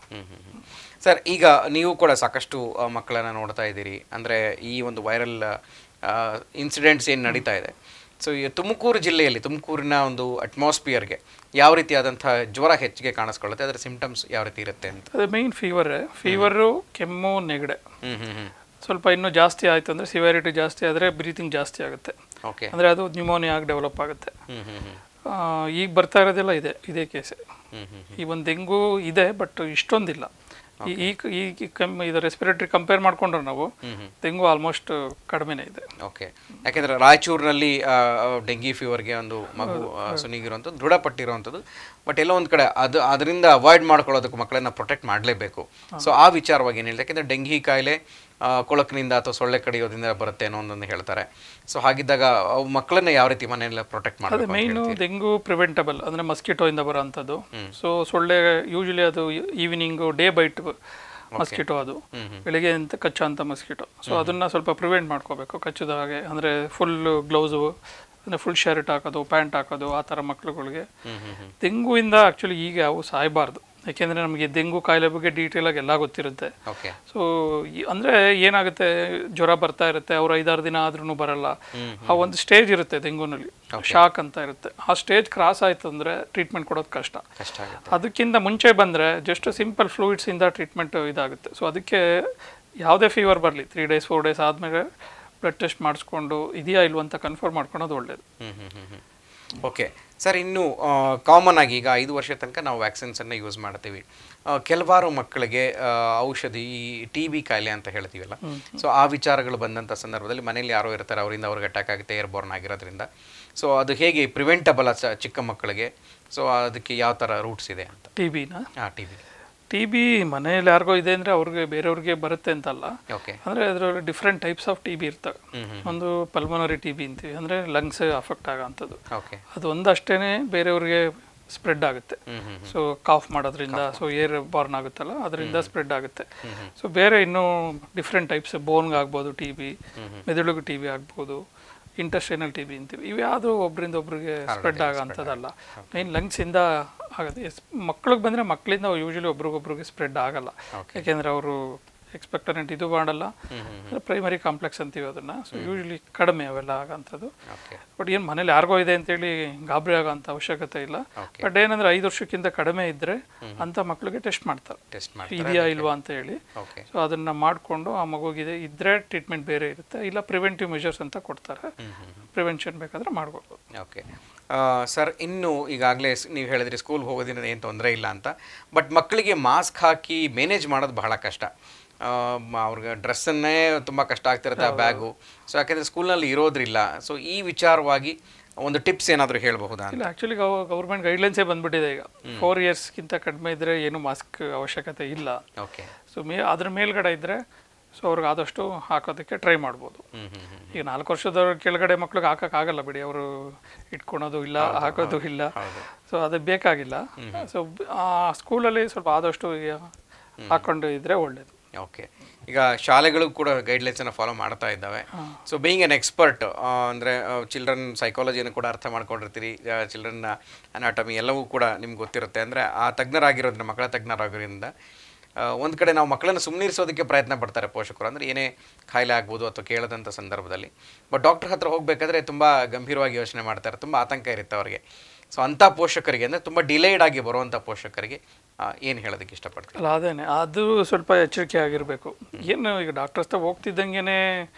S1: ಸರ್ ಈಗ ನೀವು ಕೂಡ ಸಾಕಷ್ಟು ಆ, ಮಕ್ಕಳನ್ನ ನೋಡ್ತಾ ಇದ್ದೀರಿ ಅಂದರೆ ಈ ಒಂದು ವೈರಲ್ ಇನ್ಸಿಡೆಂಟ್ಸ್ ಏನು ನಡೀತಾ ಇದೆ ಸೊ ಈ ತುಮಕೂರು ಜಿಲ್ಲೆಯಲ್ಲಿ ತುಮಕೂರಿನ ಒಂದು ಅಟ್ಮಾಸ್ಫಿಯರ್ಗೆ ಯಾವ ರೀತಿಯಾದಂಥ ಜ್ವರ ಹೆಚ್ಚಿಗೆ ಕಾಣಿಸ್ಕೊಳ್ಳುತ್ತೆ ಅದರ ಸಿಂಟಮ್ಸ್ ಯಾವ ರೀತಿ ಇರುತ್ತೆ ಅಂತ
S2: ಅದು ಮೇಯ್ನ್ ಫೀವರ್ ಫೀವರು ಕೆಮ್ಮು ನೆಗಡೆ
S1: ಹ್ಮ್ ಹ್ಮ್ ಹ್ಮ್
S2: ಸ್ವಲ್ಪ ಇನ್ನೂ ಜಾಸ್ತಿ ಆಯಿತು ಅಂದರೆ ಸಿವಿಯಾರಿಟಿ ಜಾಸ್ತಿ ಆದರೆ ಬ್ರೀತಿಂಗ್ ಜಾಸ್ತಿ ಆಗುತ್ತೆ
S1: ಓಕೆ
S2: ಅಂದರೆ ಅದು ನ್ಯೂಮೋನಿಯಾ ಆಗಿ ಡೆವಲಪ್ ಆಗುತ್ತೆ
S1: ಹ್ಮ್ ಹ್ಮ್ ಹ್ಮ್
S2: ಆ, ಈಗ ಬರ್ತಾ ಇರೋದೆಲ್ಲ ಇದೆ ಇದೇ ಕೇಸೆ
S1: ಹ್ಮ್ ಹ್ಮ್
S2: ಈ ಒಂದು ಡೆಂಗು ಇದೆ ಬಟ್ ಇಷ್ಟೊಂದಿಲ್ಲ ಈ ಈ- ಈ ಈ ಕಮ್ ಇದು ರೆಸ್ಪಿರೇಟರಿ ಕಂಪೇರ್ ಮಾಡ್ಕೊಂಡ್ರೆ ನಾವು ಡೆಂಗು ಆಲ್ಮೋಸ್ಟ್ ಕಡಿಮೆನೇ ಇದೆ
S1: ಓಕೆ ಯಾಕೆಂದ್ರೆ ರಾಯಚೂರಿನಲ್ಲಿ ಆ, ಆ, ಡೆಂಗಿ ಫೀವರ್ಗೆ ಒಂದು ಮಗು ಆ, ಸುನಿಗಿರುವಂಥದ್ದು ದೃಢಪಟ್ಟಿರುವಂಥದ್ದು ಬಟ್ ಎಲ್ಲೋ ಒಂದು ಕಡೆ ಅದು ಅದರಿಂದ ಅವಾಯ್ಡ್ ಮಾಡ್ಕೊಳ್ಳೋದಕ್ಕೆ ಮಕ್ಕಳನ್ನ ಪ್ರೊಟೆಕ್ಟ್ ಮಾಡಲೇಬೇಕು ಸೊ ಆ ವಿಚಾರವಾಗಿ ಏನು ಹೇಳಿ ಯಾಕೆಂದರೆ ಡೆಂಗಿ ಕಾಯಿಲೆ ಆ, ಕೊಳಕಿನಿಂದ ಅಥವಾ ಸೊಳ್ಳೆ ಕಡಿಯೋದ್ರಿಂದ ಬರುತ್ತೆ ಅನ್ನೋ ಒಂದೊಂದು ಹೇಳ್ತಾರೆ ಸೊ ಹಾಗಿದ್ದಾಗ ಅವು ಮಕ್ಕಳನ್ನ ಯಾವ ರೀತಿ ಮನೆಯಲ್ಲ ಪ್ರೊಟೆಕ್ಟ್
S2: ಅದೇ
S1: ಮಾಡಬೇಕು
S2: ಮೈನು ಡೆಂಗು ಪ್ರಿವೆಂಟಬಲ್ ಅಂದರೆ ಮಸ್ಕಿಟೋ ಇಂದ ಬರೋಂಥದ್ದು ಸೊ ಸೊಳ್ಳೆ ಯೂಶಲಿ ಅದು ಈವ್ನಿಂಗು ಡೇ ಬೈಟ್ ಮಸ್ಕಿಟೋ ಅದು ಬೆಳಿಗ್ಗೆ ಅಂತ ಕಚ್ಚೋಂಥ ಮಸ್ಕಿಟೋ ಸೊ ಅದನ್ನ ಸ್ವಲ್ಪ ಪ್ರಿವೆಂಟ್ ಮಾಡ್ಕೋಬೇಕು ಕಚ್ಚದ ಹಾಗೆ ಅಂದರೆ ಫುಲ್ ಗ್ಲೌಸು ಅಂದರೆ ಫುಲ್ ಶರ್ಟ್ ಹಾಕೋದು ಪ್ಯಾಂಟ್ ಹಾಕೋದು ಆ ಥರ ಮಕ್ಳುಗಳಿಗೆ ಡೆಂಗುವಿಂದ ಆ್ಯಕ್ಚುಲಿ ಈಗ ಅವು ಸಾಯಬಾರ್ದು ಯಾಕೆಂದರೆ ನಮಗೆ ಡೆಂಗು ಕಾಯಿಲೆ ಬಗ್ಗೆ ಡೀಟೇಲಾಗಿ ಎಲ್ಲ ಗೊತ್ತಿರುತ್ತೆ
S1: ಓಕೆ
S2: ಸೊ ಅಂದರೆ ಏನಾಗುತ್ತೆ ಜ್ವರ ಬರ್ತಾ ಇರುತ್ತೆ ಅವ್ರು ಐದಾರು ದಿನ ಆದ್ರೂ ಬರಲ್ಲ ಆ ಒಂದು ಸ್ಟೇಜ್ ಇರುತ್ತೆ ಡೆಂಗೂನಲ್ಲಿ ಶಾಕ್ ಅಂತ ಇರುತ್ತೆ ಆ ಸ್ಟೇಜ್ ಕ್ರಾಸ್ ಆಯ್ತು ಅಂದರೆ ಟ್ರೀಟ್ಮೆಂಟ್ ಕೊಡೋದು ಕಷ್ಟ
S1: ಕಷ್ಟ ಆಗುತ್ತೆ
S2: ಅದಕ್ಕಿಂತ ಮುಂಚೆ ಬಂದರೆ ಜಸ್ಟ್ ಸಿಂಪಲ್ ಫ್ಲೂಯಿಡ್ಸಿಂದ ಟ್ರೀಟ್ಮೆಂಟ್ ಇದಾಗುತ್ತೆ ಸೊ ಅದಕ್ಕೆ ಯಾವುದೇ ಫೀವರ್ ಬರಲಿ ತ್ರೀ ಡೇಸ್ ಫೋರ್ ಡೇಸ್ ಆದಮೇಲೆ ಬ್ಲಡ್ ಟೆಸ್ಟ್ ಮಾಡಿಸ್ಕೊಂಡು ಇದೆಯಾ ಇಲ್ವ ಅಂತ ಕನ್ಫರ್ಮ್ ಮಾಡ್ಕೊಳೋದು ಒಳ್ಳೇದು
S1: ಹ್ಮ್ ಹ್ಮ್ ಹ್ಮ್ ಹ್ಮ್ ಓಕೆ ಸರ್ ಇನ್ನು ಕಾಮನ್ ಆಗಿ ಈಗ ಐದು ವರ್ಷ ತನಕ ನಾವು ವ್ಯಾಕ್ಸಿನ್ಸನ್ನು ಯೂಸ್ ಮಾಡ್ತೀವಿ ಆ, ಕೆಲವಾರು ಮಕ್ಕಳಿಗೆ ಆ, ಔಷಧಿ ಈ ಟಿ ಬಿ ಕಾಯಿಲೆ ಅಂತ ಹೇಳ್ತೀವಲ್ಲ ಸೊ ಆ ವಿಚಾರಗಳು ಬಂದಂಥ ಸಂದರ್ಭದಲ್ಲಿ ಮನೇಲಿ ಯಾರೋ ಇರ್ತಾರೆ ಅವರಿಂದ ಅವ್ರಿಗೆ ಅಟ್ಯಾಕ್ ಆಗುತ್ತೆ ಏರ್ಬೋರ್ನ್ ಆಗಿರೋದ್ರಿಂದ ಸೊ ಅದು ಹೇಗೆ ಪ್ರಿವೆಂಟಬಲ್ ಚಿಕ್ಕ ಮಕ್ಕಳಿಗೆ ಸೊ ಅದಕ್ಕೆ ಯಾವ ಥರ ರೂಟ್ಸ್ ಇದೆ ಅಂತ
S2: ಟಿ ಬಿನ
S1: ಹಾಂ ಟಿ ಬಿ
S2: ಟಿ ಬಿ ಮನೇಲಿ ಯಾರಿಗೋ ಇದೆ ಅಂದರೆ ಅವ್ರಿಗೆ ಬೇರೆಯವ್ರಿಗೆ ಬರುತ್ತೆ ಅಂತಲ್ಲ
S1: ಓಕೆ
S2: ಅಂದರೆ ಅದರಲ್ಲಿ different types of T B ಇರ್ತವೆ ಒಂದು ಪಲ್ಮನರಿ ಟಿ ಬಿ ಅಂತೀವಿ ಅಂದರೆ ಲಂಗ್ಸ್ ಅಫೆಕ್ಟ್ ಆಗೋಂಥದ್ದು
S1: ಓಕೆ
S2: ಅದು ಒಂದು ಅಷ್ಟೇ ಬೇರೆಯವ್ರಿಗೆ ಸ್ಪ್ರೆಡ್ ಆಗುತ್ತೆ
S1: ಹ್ಮ್ ಹ್ಮ್
S2: ಸೊ ಕಾಫ್ ಮಾಡೋದ್ರಿಂದ ಸೊ ಏರ್ ಬಾರ್ನ್ ಆಗುತ್ತಲ್ಲ ಅದರಿಂದ ಸ್ಪ್ರೆಡ್ ಆಗುತ್ತೆ ಸೊ ಬೇರೆ ಇನ್ನೂ ಡಿಫ್ರೆಂಟ್ ಟೈಪ್ಸ್ ಬೋನ್ಗೆ ಆಗ್ಬೋದು ಟಿ ಬಿ ಮೆದುಳಿಗೆ ಟಿ ಬಿ ಆಗ್ಬೋದು ಇಂಟಸ್ಟೈನಲ್ ಟಿ ಬಿ ಅಂತೀವಿ ಇವು ಯಾವುದು ಒಬ್ಬರಿಂದ ಒಬ್ರಿಗೆ ಸ್ಪ್ರೆಡ್ ಆಗೋಂಥದ್ದಲ್ಲ ಮೈನ್ ಲಂಗ್ಸಿಂದ ಆಗುತ್ತೆ ಮಕ್ಳಿಗೆ ಬಂದರೆ ಮಕ್ಕಳಿಂದ ಯೂಶಲಿ ಒಬ್ರಿಗೊಬ್ರಿಗೆ ಸ್ಪ್ರೆಡ್ ಆಗಲ್ಲ ಯಾಕೆಂದರೆ ಅವರು ಎಕ್ಸ್ಪೆಕ್ಟರೆಂಟ್ ಇದು ಮಾಡಲ್ಲ ಪ್ರೈಮರಿ ಕಾಂಪ್ಲೆಕ್ಸ್ ಅಂತೀವಿ ಅದನ್ನು ಸೊ ಯೂಶಲಿ ಕಡಿಮೆ ಅವೆಲ್ಲ ಆಗೋಂಥದ್ದು
S1: ಓಕೆ
S2: ಬಟ್ ಏನು ಮನೇಲಿ ಯಾರಿಗೋ ಇದೆ ಅಂತೇಳಿ ಗಾಬರಿ ಆಗೋಂಥ ಅವಶ್ಯಕತೆ ಇಲ್ಲ
S1: Okay.
S2: ಬಟ್ ಏನಂದ್ರೆ ಐದು ವರ್ಷಕ್ಕಿಂತ ಕಡಿಮೆ ಇದ್ದರೆ ಅಂಥ ಮಕ್ಕಳಿಗೆ ಟೆಸ್ಟ್ ಮಾಡ್ತಾರೆ
S1: ಟೆಸ್ಟ್ ಮಾಡಿ
S2: ಇದೆಯಾ ಇಲ್ವಾ ಅಂತ ಹೇಳಿ
S1: ಓಕೆ
S2: ಸೊ ಅದನ್ನ ಮಾಡಿಕೊಂಡು ಆ ಮಗುಗಿದೆ ಇದ್ರೆ ಟ್ರೀಟ್ಮೆಂಟ್ ಬೇರೆ ಇರುತ್ತೆ ಇಲ್ಲ ಪ್ರಿವೆಂಟಿವ್ ಮೆಷರ್ಸ್ ಅಂತ ಕೊಡ್ತಾರೆ ಪ್ರಿವೆನ್ಷನ್ ಬೇಕಾದ್ರೆ ಮಾಡ್ಬೋದು
S1: ಓಕೆ ಸರ್ ಇನ್ನು ಈಗಾಗಲೇ ನೀವು ಹೇಳಿದ್ರಿ ಸ್ಕೂಲ್ಗೆ ಹೋಗೋದ್ರಿಂದ ಏನು ತೊಂದರೆ ಇಲ್ಲ ಅಂತ ಬಟ್ ಮಕ್ಕಳಿಗೆ ಮಾಸ್ಕ್ ಹಾಕಿ ಮ್ಯಾನೇಜ್ ಮಾಡೋದು ಬಹಳ ಕಷ್ಟ ಆ, ಮ- ಅವ್ರಿಗೆ ಡ್ರೆಸ್ಸನ್ನೇ ತುಂಬ ಕಷ್ಟ ಆಗ್ತಿರುತ್ತೆ ಆ ಬ್ಯಾಗು ಸೊ ಯಾಕೆಂದರೆ ಸ್ಕೂಲ್ನಲ್ಲಿ ಇರೋದ್ರಿಲ್ಲ ಸೊ ಈ ವಿಚಾರವಾಗಿ ಒಂದು ಟಿಪ್ಸ್ ಏನಾದರೂ ಹೇಳಬಹುದಾ
S2: ಇಲ್ಲ ಆ್ಯಕ್ಚುಲಿ ಗೌರ್ಮೆಂಟ್ ಗೈಡ್ಲೈನ್ಸೇ ಬಂದ್ಬಿಟ್ಟಿದೆ ಈಗ ಫೋರ್ ಇಯರ್ಸ್ಗಿಂತ ಕಡಿಮೆ ಇದ್ದರೆ ಏನು ಮಾಸ್ಕ್ ಅವಶ್ಯಕತೆ ಇಲ್ಲ
S1: ಓಕೆ
S2: ಸೊ ಮೇ ಅದ್ರ ಮೇಲ್ಗಡೆ ಇದ್ದರೆ ಸೊ ಅವ್ರಿಗೆ ಆದಷ್ಟು ಹಾಕೋದಕ್ಕೆ ಟ್ರೈ ಮಾಡ್ಬೋದು
S1: ಹ್ಞೂ ಹ್ಞೂ ಹ್ಞೂ
S2: ಈಗ ನಾಲ್ಕು ವರ್ಷದವ್ರ ಕೆಳಗಡೆ ಮಕ್ಳಿಗೆ ಹಾಕೋಕ್ಕಾಗಲ್ಲ ಬಿಡಿ ಅವರು ಇಟ್ಕೊಳೋದು ಇಲ್ಲ ಹಾಕೋದು ಇಲ್ಲ ಸೊ ಅದು ಬೇಕಾಗಿಲ್ಲ ಸೊ ಆ ಸ್ಕೂಲಲ್ಲಿ ಸ್ವಲ್ಪ ಆದಷ್ಟು ಈಗ ಹಾಕೊಂಡು ಇದ್ರೆ ಒಳ್ಳೇದು
S1: ಓಕೆ ಈಗ ಶಾಲೆಗಳು ಕೂಡ ಗೈಡ್ಲೈನ್ಸನ್ನು ಫಾಲೋ ಮಾಡ್ತಾ ಇದ್ದಾವೆ ಸೊ ಬೀಯಿಂಗ್ ಎನ್ ಎಕ್ಸ್ಪರ್ಟ್ ಅಂದರೆ ಚಿಲ್ಡ್ರನ್ ಸೈಕಾಲಜಿಯನ್ನು ಕೂಡ ಅರ್ಥ ಮಾಡ್ಕೊಂಡಿರ್ತೀರಿ ಚಿಲ್ಡ್ರನ್ ಅನಾಟಮಿ ಎಲ್ಲವೂ ಕೂಡ ನಿಮ್ಗೆ ಗೊತ್ತಿರುತ್ತೆ ಅಂದರೆ ಆ ತಜ್ಞರಾಗಿರೋದ್ರಿಂದ ಮಕ್ಕಳ ತಜ್ಞರಾಗಿರೋದ್ರಿಂದ ಒಂದು ಕಡೆ ನಾವು ಮಕ್ಕಳನ್ನು ಸುಮ್ಮನಿರಿಸೋದಕ್ಕೆ ಪ್ರಯತ್ನ ಪಡ್ತಾರೆ ಪೋಷಕರು ಅಂದರೆ ಏನೇ ಕಾಯಿಲೆ ಆಗ್ಬೋದು ಅಥವಾ ಕೇಳದಂಥ ಸಂದರ್ಭದಲ್ಲಿ ಬಟ್ ಡಾಕ್ಟರ್ ಹತ್ರ ಹೋಗಬೇಕಾದ್ರೆ ತುಂಬ ಗಂಭೀರವಾಗಿ ಯೋಚನೆ ಮಾಡ್ತಾರೆ ತುಂಬ ಆತಂಕ ಇರುತ್ತೆ ಅವರಿಗೆ ಸೊ ಅಂಥ ಪೋಷಕರಿಗೆ ಅಂದರೆ ತುಂಬ ಡಿಲೇಡ್ ಆಗಿ ಬರುವಂಥ ಪೋಷಕರಿಗೆ ಏನು ಹೇಳೋದಕ್ಕೆ ಇಷ್ಟಪಡ್ತಾರೆ
S2: ಅಲ್ಲ ಅದೇನೆ ಅದು ಸ್ವಲ್ಪ ಎಚ್ಚರಿಕೆ ಆಗಿರಬೇಕು ಏನು ಈಗ ಡಾಕ್ಟರ್ ಹತ್ರ ಹೋಗ್ತಿದ್ದಂಗೆನೆ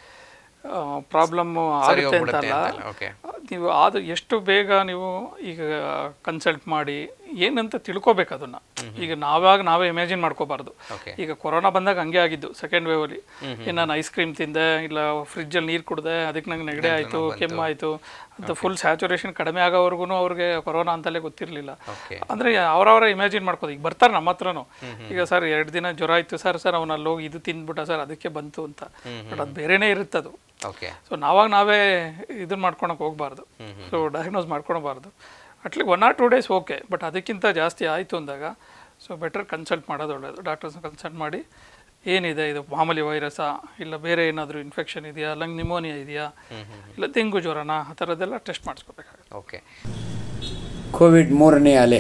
S2: ಪ್ರಾಬ್ಲಮ್ ಆಗುತ್ತೆ
S1: ಹೋಗ್ಬಿಡುತ್ತೆ
S2: ಅಂತಲ್ಲ
S1: ಅಂತಲ್ಲ, okay.
S2: ನೀವು ಅದು ಎಷ್ಟು ಬೇಗ ನೀವು ಈಗ ಕನ್ಸಲ್ಟ್ ಮಾಡಿ ಏನಂತ ತಿಳ್ಕೊಬೇಕು ಅದನ್ನ ಈಗ ನಾವಾಗ ನಾವೇ ಇಮ್ಯಾಜಿನ್ ಮಾಡ್ಕೋಬಾರ್ದು
S1: ಓಕೆ
S2: ಈಗ ಕೊರೋನಾ ಬಂದಾಗ ಹಂಗೆ ಆಗಿದ್ದು ಸೆಕೆಂಡ್ ವೇವ್ ಅಲ್ಲಿ ಏನ್ ನಾನು ಐಸ್ ಕ್ರೀಮ್ ತಿಂದೆ ಇಲ್ಲ ಫ್ರಿಜ್ ಅಲ್ಲಿ ನೀರು ಕುಡ್ದೆ ಅದಕ್ಕೆ ನಂಗೆ ನೆಗಡಿ ಆಯ್ತು ಕೆಮ್ಮಾಯ್ತು ಅಂತ ಫುಲ್ ಸ್ಯಾಚುರೇಷನ್ ಕಡಿಮೆ ಆಗೋವರೆಗೂ ಅವ್ರಿಗೆ ಕೊರೋನಾ ಅಂತಲೇ ಗೊತ್ತಿರಲಿಲ್ಲ
S1: ಓಕೆ
S2: ಅಂದ್ರೆ ಅವ್ರವ್ರ ಇಮ್ಯಾಜಿನ್ ಮಾಡ್ಕೋದು ಈಗ ಬರ್ತಾರೆ ನಮ್ಮ ಹತ್ರನು ಈಗ ಸರ್ ಎರಡು ದಿನ ಜ್ವರ ಆಯ್ತು ಸರ್ ಸರ್ ಅವ್ನ ಅಲ್ಲಿ ಹೋಗಿ ಇದು ತಿಂದ್ಬಿಟ್ಟ ಸರ್ ಅದಕ್ಕೆ ಬಂತು ಅಂತ ಬಟ್ ಅದು ಬೇರೆನೇ ಇರುತ್ತೆ ಅದು
S1: ಓಕೆ
S2: ಸೊ ನಾವಾಗ ನಾವೇ ಇದನ್ನ ಮಾಡ್ಕೊಳಕ್ ಹೋಗ್ಬಾರ್ದು ಸೊ ಡಯಾಗ್ನೋಸ್ ಮಾಡ್ಕೊಳ್ಬಾರ್ದು at least one or two days okay but ಅದಕ್ಕಿಂತ ಜಾಸ್ತಿ ಆಯಿತು ಅಂದಾಗ ಸೊ ಬೆಟರ್ ಕನ್ಸಲ್ಟ್ ಮಾಡೋದು ಒಳ್ಳೆಯದು ಡಾಕ್ಟರ್ಸ್ನ ಕನ್ಸಲ್ಟ್ ಮಾಡಿ ಏನಿದೆ ಇದು ಮಾಮೂಲಿ ವೈರಸ್ಸಾ ಇಲ್ಲ ಬೇರೆ ಏನಾದರೂ ಇನ್ಫೆಕ್ಷನ್ ಇದೆಯಾ ಲಂಗ್ ನಿಮೋನಿಯಾ ಇದೆಯಾ ಇಲ್ಲ ತೆಂಗು ಜ್ವರನಾ ಆ ಥರದ್ದೆಲ್ಲ ಟೆಸ್ಟ್ ಮಾಡಿಸ್ಕೋಬೇಕಾಗುತ್ತೆ
S1: ಓಕೆ
S5: ಕೋವಿಡ್ ಮೂರನೇ ಅಲೆ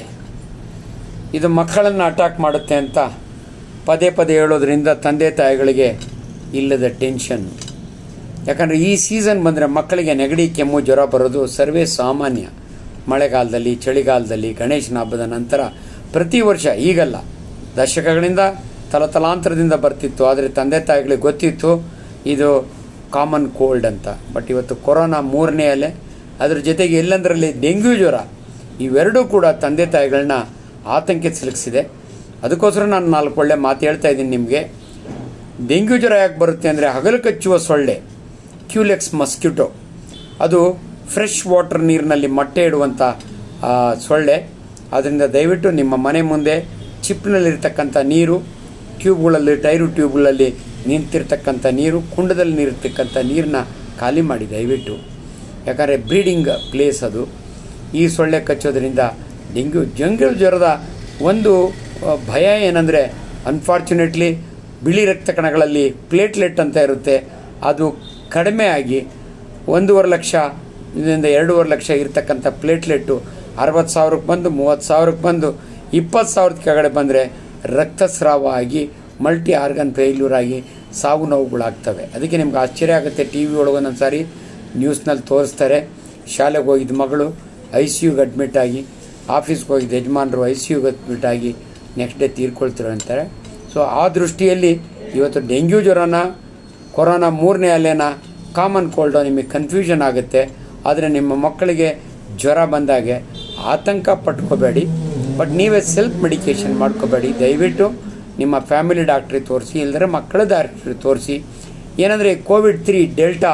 S5: ಇದು ಮಕ್ಕಳನ್ನು ಅಟ್ಯಾಕ್ ಮಾಡುತ್ತೆ ಅಂತ ಪದೇ ಪದೇ ಹೇಳೋದ್ರಿಂದ ತಂದೆ ತಾಯಿಗಳಿಗೆ ಇಲ್ಲದ ಟೆನ್ಷನ್ ಯಾಕಂದರೆ ಈ ಸೀಸನ್ ಬಂದರೆ ಮಕ್ಕಳಿಗೆ ನೆಗಡಿ ಕೆಮ್ಮು ಜ್ವರ ಬರೋದು ಸರ್ವೇ ಸಾಮಾನ್ಯ ಮಳೆಗಾಲದಲ್ಲಿ ಚಳಿಗಾಲದಲ್ಲಿ ಗಣೇಶನ ಹಬ್ಬದ ನಂತರ ಪ್ರತಿ ವರ್ಷ ಈಗಲ್ಲ ದಶಕಗಳಿಂದ ತಲತಲಾಂತರದಿಂದ ಬರ್ತಿತ್ತು ಆದರೆ ತಂದೆ ತಾಯಿಗಳಿಗೆ ಗೊತ್ತಿತ್ತು ಇದು ಕಾಮನ್ ಕೋಲ್ಡ್ ಅಂತ ಬಟ್ ಇವತ್ತು ಕೊರೋನಾ ಮೂರನೇ ಅಲೆ ಅದ್ರ ಜೊತೆಗೆ ಎಲ್ಲಂದರಲ್ಲಿ ಡೆಂಗ್ಯೂ ಜ್ವರ ಇವೆರಡೂ ಕೂಡ ತಂದೆ ತಾಯಿಗಳನ್ನ ಆತಂಕಕ್ಕೆ ಸಿಲುಕಿಸಿದೆ ಅದಕ್ಕೋಸ್ಕರ ನಾನು ನಾಲ್ಕು ಒಳ್ಳೆ ಮಾತು ಹೇಳ್ತಾ ಇದ್ದೀನಿ ನಿಮಗೆ ಡೆಂಗ್ಯೂ ಜ್ವರ ಯಾಕೆ ಬರುತ್ತೆ ಅಂದರೆ ಹಗಲು ಕಚ್ಚುವ ಸೊಳ್ಳೆ ಕ್ಯೂಲೆಕ್ಸ್ ಮಸ್ಕ್ಯೂಟೋ ಅದು ಫ್ರೆಶ್ ವಾಟರ್ ನೀರಿನಲ್ಲಿ ಮೊಟ್ಟೆ ಇಡುವಂಥ ಆ, ಸೊಳ್ಳೆ ಅದರಿಂದ ದಯವಿಟ್ಟು ನಿಮ್ಮ ಮನೆ ಮುಂದೆ ಚಿಪ್ನಲ್ಲಿರ್ತಕ್ಕಂಥ ನೀರು ಟ್ಯೂಬ್ಗಳಲ್ಲಿ ಟೈರು ಟ್ಯೂಬ್ಗಳಲ್ಲಿ ನಿಂತಿರ್ತಕ್ಕಂಥ ನೀರು ಕುಂಡದಲ್ಲಿ ನೀರಿರ್ತಕ್ಕಂಥ ನೀರನ್ನ ಖಾಲಿ ಮಾಡಿ ದಯವಿಟ್ಟು ಯಾಕಂದರೆ ಬ್ರೀಡಿಂಗ್ ಪ್ಲೇಸ್ ಅದು ಈ ಸೊಳ್ಳೆ ಕಚ್ಚೋದ್ರಿಂದ ಡೆಂಗ್ಯೂ ಜಂಗ್ಯೂ ಜ್ವರದ ಒಂದು ಆ, ಭಯ ಏನಂದರೆ ಅನ್ಫಾರ್ಚುನೇಟ್ಲಿ ಬಿಳಿ ರಕ್ತ ಕಣಗಳಲ್ಲಿ ಪ್ಲೇಟ್ಲೆಟ್ ಅಂತ ಇರುತ್ತೆ ಅದು ಕಡಿಮೆ ಆಗಿ ಒಂದೂವರೆ ಲಕ್ಷ ಇದರಿಂದ ಎರಡೂವರೆ ಲಕ್ಷ ಇರ್ತಕ್ಕಂಥ ಪ್ಲೇಟ್ಲೆಟ್ಟು ಅರವತ್ತು ಸಾವಿರಕ್ಕೆ ಬಂದು ಮೂವತ್ತು ಸಾವಿರಕ್ಕೆ ಬಂದು ಇಪ್ಪತ್ತು ಸಾವಿರದ ಕೆಳಗಡೆ ಬಂದರೆ ರಕ್ತಸ್ರಾವ ಆಗಿ ಮಲ್ಟಿ ಆರ್ಗನ್ ಫೇಲ್ಯೂರ್ ಆಗಿ ಸಾವು ನೋವುಗಳಾಗ್ತವೆ ಅದಕ್ಕೆ ನಿಮ್ಗೆ ಆಶ್ಚರ್ಯ ಆಗುತ್ತೆ ಟಿ ವಿ ಒಳಗೆ ಒಂದೊಂದು ಸಾರಿ ನ್ಯೂಸ್ನಲ್ಲಿ ತೋರಿಸ್ತಾರೆ ಶಾಲೆಗೆ ಹೋಗಿದ್ದ ಮಗಳು ಐ ಸಿ ಯುಗೆ ಅಡ್ಮಿಟ್ ಆಗಿ ಆಫೀಸ್ಗೆ ಹೋಗಿದ್ದ ಯಜಮಾನರು ಐ ಸಿ ಯುಗೆ ಅಡ್ಮಿಟ್ ಆಗಿ ನೆಕ್ಸ್ಟ್ ಡೇ ತೀರ್ಕೊಳ್ತಾರೆ ಅಂತಾರೆ ಸೊ ಆ ದೃಷ್ಟಿಯಲ್ಲಿ ಇವತ್ತು ಡೆಂಗ್ಯೂ ಜ್ವರನ ಕೊರೋನಾ ಮೂರನೇ ಅಲೆನ ಕಾಮನ್ ಕೋಲ್ಡು ನಿಮಗೆ ಕನ್ಫ್ಯೂಷನ್ ಆಗುತ್ತೆ ಆದರೆ ನಿಮ್ಮ ಮಕ್ಕಳಿಗೆ ಜ್ವರ ಬಂದಾಗೆ ಆತಂಕ ಪಟ್ಕೋಬೇಡಿ ಬಟ್ ನೀವೇ ಸೆಲ್ಫ್ ಮೆಡಿಕೇಷನ್ ಮಾಡ್ಕೋಬೇಡಿ ದಯವಿಟ್ಟು ನಿಮ್ಮ ಫ್ಯಾಮಿಲಿ ಡಾಕ್ಟ್ರಿಗೆ ತೋರಿಸಿ ಇಲ್ಲದ್ರೆ ಮಕ್ಕಳ ಡಾಕ್ಟ್ರಿಗೆ ತೋರಿಸಿ ಏನಂದರೆ ಕೋವಿಡ್ ತ್ರೀ ಡೆಲ್ಟಾ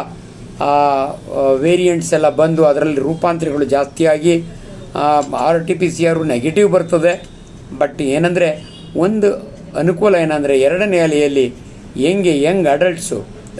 S5: ವೇರಿಯಂಟ್ಸ್ ಎಲ್ಲ ಬಂದು ಅದರಲ್ಲಿ ರೂಪಾಂತರಗಳು ಜಾಸ್ತಿಯಾಗಿ R T P C R negative ಬರ್ತದೆ ಬಟ್ ಏನಂದರೆ ಒಂದು ಅನುಕೂಲ ಏನಂದರೆ ಎರಡನೇ ಅಲೆಯಲ್ಲಿ ಹೆಂಗೆ ಯಂಗ್ ಅಡಲ್ಟ್ಸು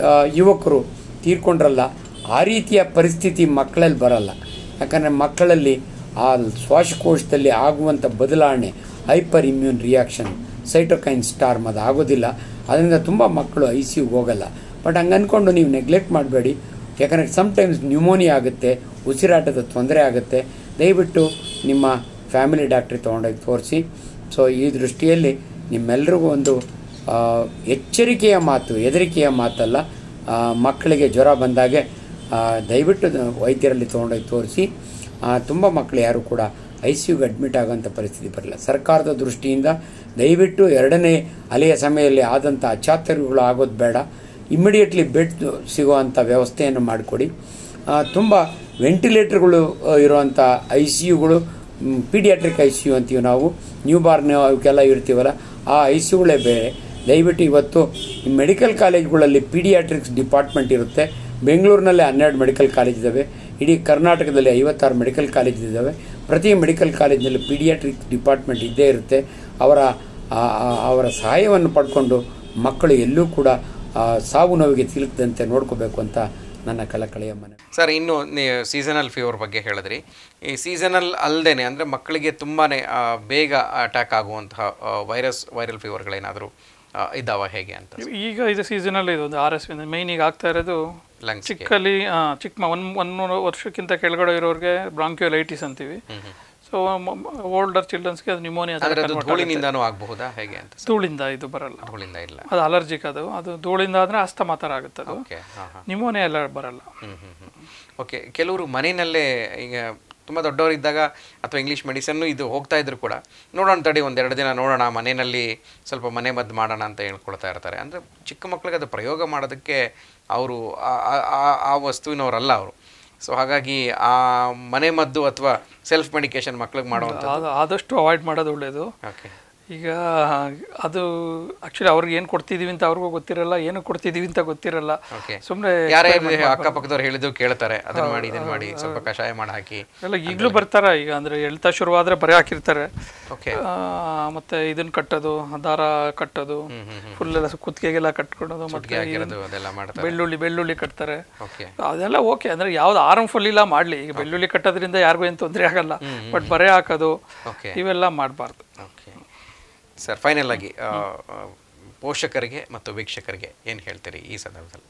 S5: ಯುವಕರು ತೀರ್ಕೊಂಡ್ರಲ್ಲ ಆ ರೀತಿಯ ಪರಿಸ್ಥಿತಿ ಮಕ್ಕಳಲ್ಲಿ ಬರಲ್ಲ ಯಾಕಂದರೆ ಮಕ್ಕಳಲ್ಲಿ ಆ ಶ್ವಾಸಕೋಶದಲ್ಲಿ ಆಗುವಂಥ ಬದಲಾವಣೆ hyper immune reaction cytokine storm ಅದು ಆಗೋದಿಲ್ಲ ಅದರಿಂದ ತುಂಬ ಮಕ್ಕಳು ಐ ಸಿ ಯುಗೆ ಹೋಗಲ್ಲ ಬಟ್ ಹಂಗೆ ಅಂದ್ಕೊಂಡು ನೀವು ನೆಗ್ಲೆಕ್ಟ್ ಮಾಡಬೇಡಿ ಯಾಕಂದರೆ ಸಮ್ಟೈಮ್ಸ್ ನ್ಯೂಮೋನಿಯಾ ಆಗುತ್ತೆ ಉಸಿರಾಟದ ತೊಂದರೆ ಆಗುತ್ತೆ ದಯವಿಟ್ಟು ನಿಮ್ಮ ಫ್ಯಾಮಿಲಿ ಡಾಕ್ಟ್ರಿಗೆ ತೊಗೊಂಡೋಗಿ ತೋರಿಸಿ ಸೊ ಈ ದೃಷ್ಟಿಯಲ್ಲಿ ನಿಮ್ಮೆಲ್ರಿಗೂ ಒಂದು ಆ, ಎಚ್ಚರಿಕೆಯ ಮಾತು ಹೆದರಿಕೆಯ ಮಾತಲ್ಲ ಆ, ಮಕ್ಕಳಿಗೆ ಜ್ವರ ಬಂದಾಗೆ ಆ, ದಯವಿಟ್ಟು ದ- ವೈದ್ಯರಲ್ಲಿ ತೊಗೊಂಡೋಗಿ ತೋರಿಸಿ ತುಂಬ ಮಕ್ಕಳು ಯಾರು ಕೂಡ ಐ ಸಿ ಯುಗೆ ಅಡ್ಮಿಟ್ ಆಗೋಂಥ ಪರಿಸ್ಥಿತಿ ಬರಲ್ಲ ಸರ್ಕಾರದ ದೃಷ್ಟಿಯಿಂದ ದಯವಿಟ್ಟು ಎರಡನೇ ಅಲೆಯ ಸಮಯದಲ್ಲಿ ಆದಂಥ ಅಚಾತುರ್ಯಗಳು ಆಗೋದು ಬೇಡ ಇಮ್ಮಿಡಿಯೇಟ್ಲಿ ಬೆಡ್ ಸಿಗುವಂಥ ವ್ಯವಸ್ಥೆಯನ್ನು ಮಾಡಿಕೊಡಿ ತುಂಬ ವೆಂಟಿಲೇಟರ್ಗಳು ಇರುವಂಥ ಐ ಸಿ ಯುಗಳು ಪೀಡಿಯಾಟ್ರಿಕ್ ಐ ಸಿ ಯು ಅಂತೀವಿ ನಾವು ನ್ಯೂ ಬಾರ್ನ್ ಅವಕ್ಕೆಲ್ಲ ಇರ್ತೀವಲ್ಲ ಆ ಐ ಸಿ ಯುಗಳೇ ಬೇರೆ ದಯವಿಟ್ಟು ಇವತ್ತು ಈ ಮೆಡಿಕಲ್ ಕಾಲೇಜ್ಗಳಲ್ಲಿ ಪೀಡಿಯಾಟ್ರಿಕ್ಸ್ ಡಿಪಾರ್ಟ್ಮೆಂಟ್ ಇರುತ್ತೆ ಬೆಂಗಳೂರಿನಲ್ಲೇ ಹನ್ನೆರಡು ಮೆಡಿಕಲ್ ಕಾಲೇಜ್ ಇದ್ದಾವೆ ಇಡೀ ಕರ್ನಾಟಕದಲ್ಲಿ ಐವತ್ತಾರು ಮೆಡಿಕಲ್ ಕಾಲೇಜ್ ಇದ್ದಾವೆ ಪ್ರತಿ ಮೆಡಿಕಲ್ ಕಾಲೇಜಿನಲ್ಲಿ ಪೀಡಿಯಾಟ್ರಿಕ್ ಡಿಪಾರ್ಟ್ಮೆಂಟ್ ಇದ್ದೇ ಇರುತ್ತೆ ಅವರ ಆ- ಆ- ಅವರ ಸಹಾಯವನ್ನು ಪಡ್ಕೊಂಡು ಮಕ್ಕಳು ಎಲ್ಲೂ ಕೂಡ ಆ, ಸಾವು ನೋವಿಗೆ ತಿಲುಕದಂತೆ ನೋಡ್ಕೋಬೇಕು ಅಂತ ನನ್ನ ಕಳಕಳಿಯ ಮನೆ
S1: ಸರ್ ಇನ್ನು ಸೀಸನಲ್ ಫೀವರ್ ಬಗ್ಗೆ ಹೇಳಿದ್ರಿ ಈ ಸೀಸನಲ್ ಅಲ್ಲದೆ ಅಂದರೆ ಮಕ್ಕಳಿಗೆ ತುಂಬಾ ಬೇಗ ಅಟ್ಯಾಕ್ ಆಗುವಂತಹ ವೈರಸ್ ವೈರಲ್ ಫೀವರ್ಗಳೇನಾದರೂ ಇದ್ದಾವ ಹೇಗೆ ಅಂತ
S2: ಈಗ ಇದು ಸೀಸನಲ್ಲಿ ಇದು ಒಂದು ಆರ್ ಎಸ್ ಮೈನ್ ಈಗ ಆಗ್ತಾ ಇರೋದು
S1: Lungs ಗೆ.
S2: ಚಿಕ್ಕಲ್ಲಿ ಆ, ಚಿಕ್ಕ ಮ- ಒಂದ್ ಒಂದು ವರ್ಷಕ್ಕಿಂತ ಕೆಳಗಡೆ ಇರೋರಿಗೆ ಬ್ರಾಂಕ್ಯೋಲೈಟಿಸ್ ಅಂತೀವಿ ಸೊ ಓಲ್ಡರ್ ಚಿಲ್ಡ್ರನ್ಸ್ಗೆ ಅದು ನ್ಯೂಮೋನಿಯಾ
S1: ಆದರೆ ಅದು ಧೂಳಿನಿಂದನೂ ಆಗಬಹುದಾ ಹೇಗೆ ಅಂತ ಸರ್?
S2: ಧೂಳಿಂದ ಇದು ಬರಲ್ಲ
S1: ಧೂಳಿಂದ ಇಲ್ಲ
S2: ಅದು ಅಲರ್ಜಿಕ್ ಅದು ಅದು ಧೂಳಿಂದ ಆದರೆ ಅಸ್ತಮ ಥರ ಆಗುತ್ತೆ ಅದು
S1: ಓಕೆ ಹಾಂ ಹಾಂ
S2: ನ್ಯೂಮೋನಿಯಾ ಎಲ್ಲ ಬರಲ್ಲ
S1: ಹ್ಮ್ ಹ್ಮ್ ಹ್ಮ್. ಓಕೆ ಕೆಲವರು ಮನೆಯಲ್ಲೇ ಈಗ ತುಂಬ ದೊಡ್ಡವರಿದ್ದಾಗ ಅಥವಾ ಇಂಗ್ಲೀಷ್ ಮೆಡಿಸನ್ನು ಇದು ಹೋಗ್ತಾ ಇದ್ರು ಕೂಡ ನೋಡೋಣ ತಡಿ ಒಂದೆರಡು ದಿನ ನೋಡೋಣ ಮನೆಯಲ್ಲಿ ಸ್ವಲ್ಪ ಮನೆ ಮದ್ದು ಮಾಡೋಣ ಅಂತ ಹೇಳ್ಕೊಳ್ತಾ ಇರ್ತಾರೆ ಅಂದರೆ ಚಿಕ್ಕ ಮಕ್ಕಳಿಗೆ ಅದು ಪ್ರಯೋಗ ಮಾಡೋದಕ್ಕೆ ಅವರು ಆ- ಆ- ಆ- ಆ ವಸ್ತುವಿನವರಲ್ಲ ಅವರು ಸೊ ಹಾಗಾಗಿ ಆ ಮನೆ ಮದ್ದು ಅಥವಾ ಸೆಲ್ಫ್ ಮೆಡಿಕೇಶನ್ ಮಕ್ಳಿಗೆ ಮಾಡುವಂಥದ್ದು
S2: ಅದು ಆದಷ್ಟು ಅವಾಯ್ಡ್ ಮಾಡೋದು ಒಳ್ಳೆಯದು
S1: ಓಕೆ
S2: ಈಗ ಅದು ಆ್ಯಕ್ಚುಲಿ ಅವ್ರಿಗೆ ಏನು ಕೊಡ್ತಿದೀವಿ ಅಂತ ಅವ್ರಿಗೂ ಗೊತ್ತಿರಲ್ಲ ಏನು ಕೊಡ್ತಿದೀವಿ ಅಂತ ಗೊತ್ತಿರಲ್ಲ
S1: ಓಕೆ
S2: ಸುಮ್ಮನೆ
S1: ಯಾರೇ ಅಕ್ಕಪಕ್ಕದವ್ರು ಹೇಳಿದ್ದು ಕೇಳ್ತಾರೆ ಅದನ್ನ ಮಾಡಿ ಇದನ್ನ ಮಾಡಿ ಸ್ವಲ್ಪ ಕಷಾಯ ಮಾಡಿ ಹಾಕಿ
S2: ಎಲ್ಲ ಈಗಲೂ ಬರ್ತಾರ ಈಗ ಅಂದ್ರೆ ಎಳ್ತಾ ಶುರುವಾದ್ರೆ ಬರೀ ಹಾಕಿರ್ತಾರೆ
S1: ಓಕೆ
S2: ಆ, ಮತ್ತೆ ಇದನ್ನ ಕಟ್ಟೋದು ದಾರ ಕಟ್ಟೋದು ಫುಲ್ ಎಲ್ಲ ಕುತ್ತಿಗೆಗೆಲ್ಲ ಕಟ್ಕೊಳೋದು ಮತ್ತೆ
S1: ಹಾಕಿರೋದು ಅದೆಲ್ಲ ಮಾಡ್ತಾರೆ
S2: ಬೆಳ್ಳುಳ್ಳಿ ಬೆಳ್ಳುಳ್ಳಿ ಕಟ್ತಾರೆ
S1: ಓಕೆ
S2: ಅದೆಲ್ಲ ಓಕೆ ಅಂದ್ರೆ ಯಾವ್ದು ಹಾರ್ಮ್ಫುಲ್ ಇಲ್ಲ ಮಾಡ್ಲಿ ಈಗ ಬೆಳ್ಳುಳ್ಳಿ ಕಟ್ಟೋದ್ರಿಂದ ಯಾರಿಗೂ ಏನು ತೊಂದರೆ ಆಗಲ್ಲ ಬಟ್ ಬರೆ ಹಾಕೋದು
S1: ಓಕೆ
S2: ಇವೆಲ್ಲ ಮಾಡಬಾರ್ದು
S1: ಓಕೆ ಸರ್ ಫೈನಲ್ ಆಗಿ ಆ, ಆ, ಪೋಷಕರಿಗೆ ಮತ್ತು ವೀಕ್ಷಕರಿಗೆ ಏನು ಹೇಳ್ತೀರಿ ಈ ಸಂದರ್ಭದಲ್ಲಿ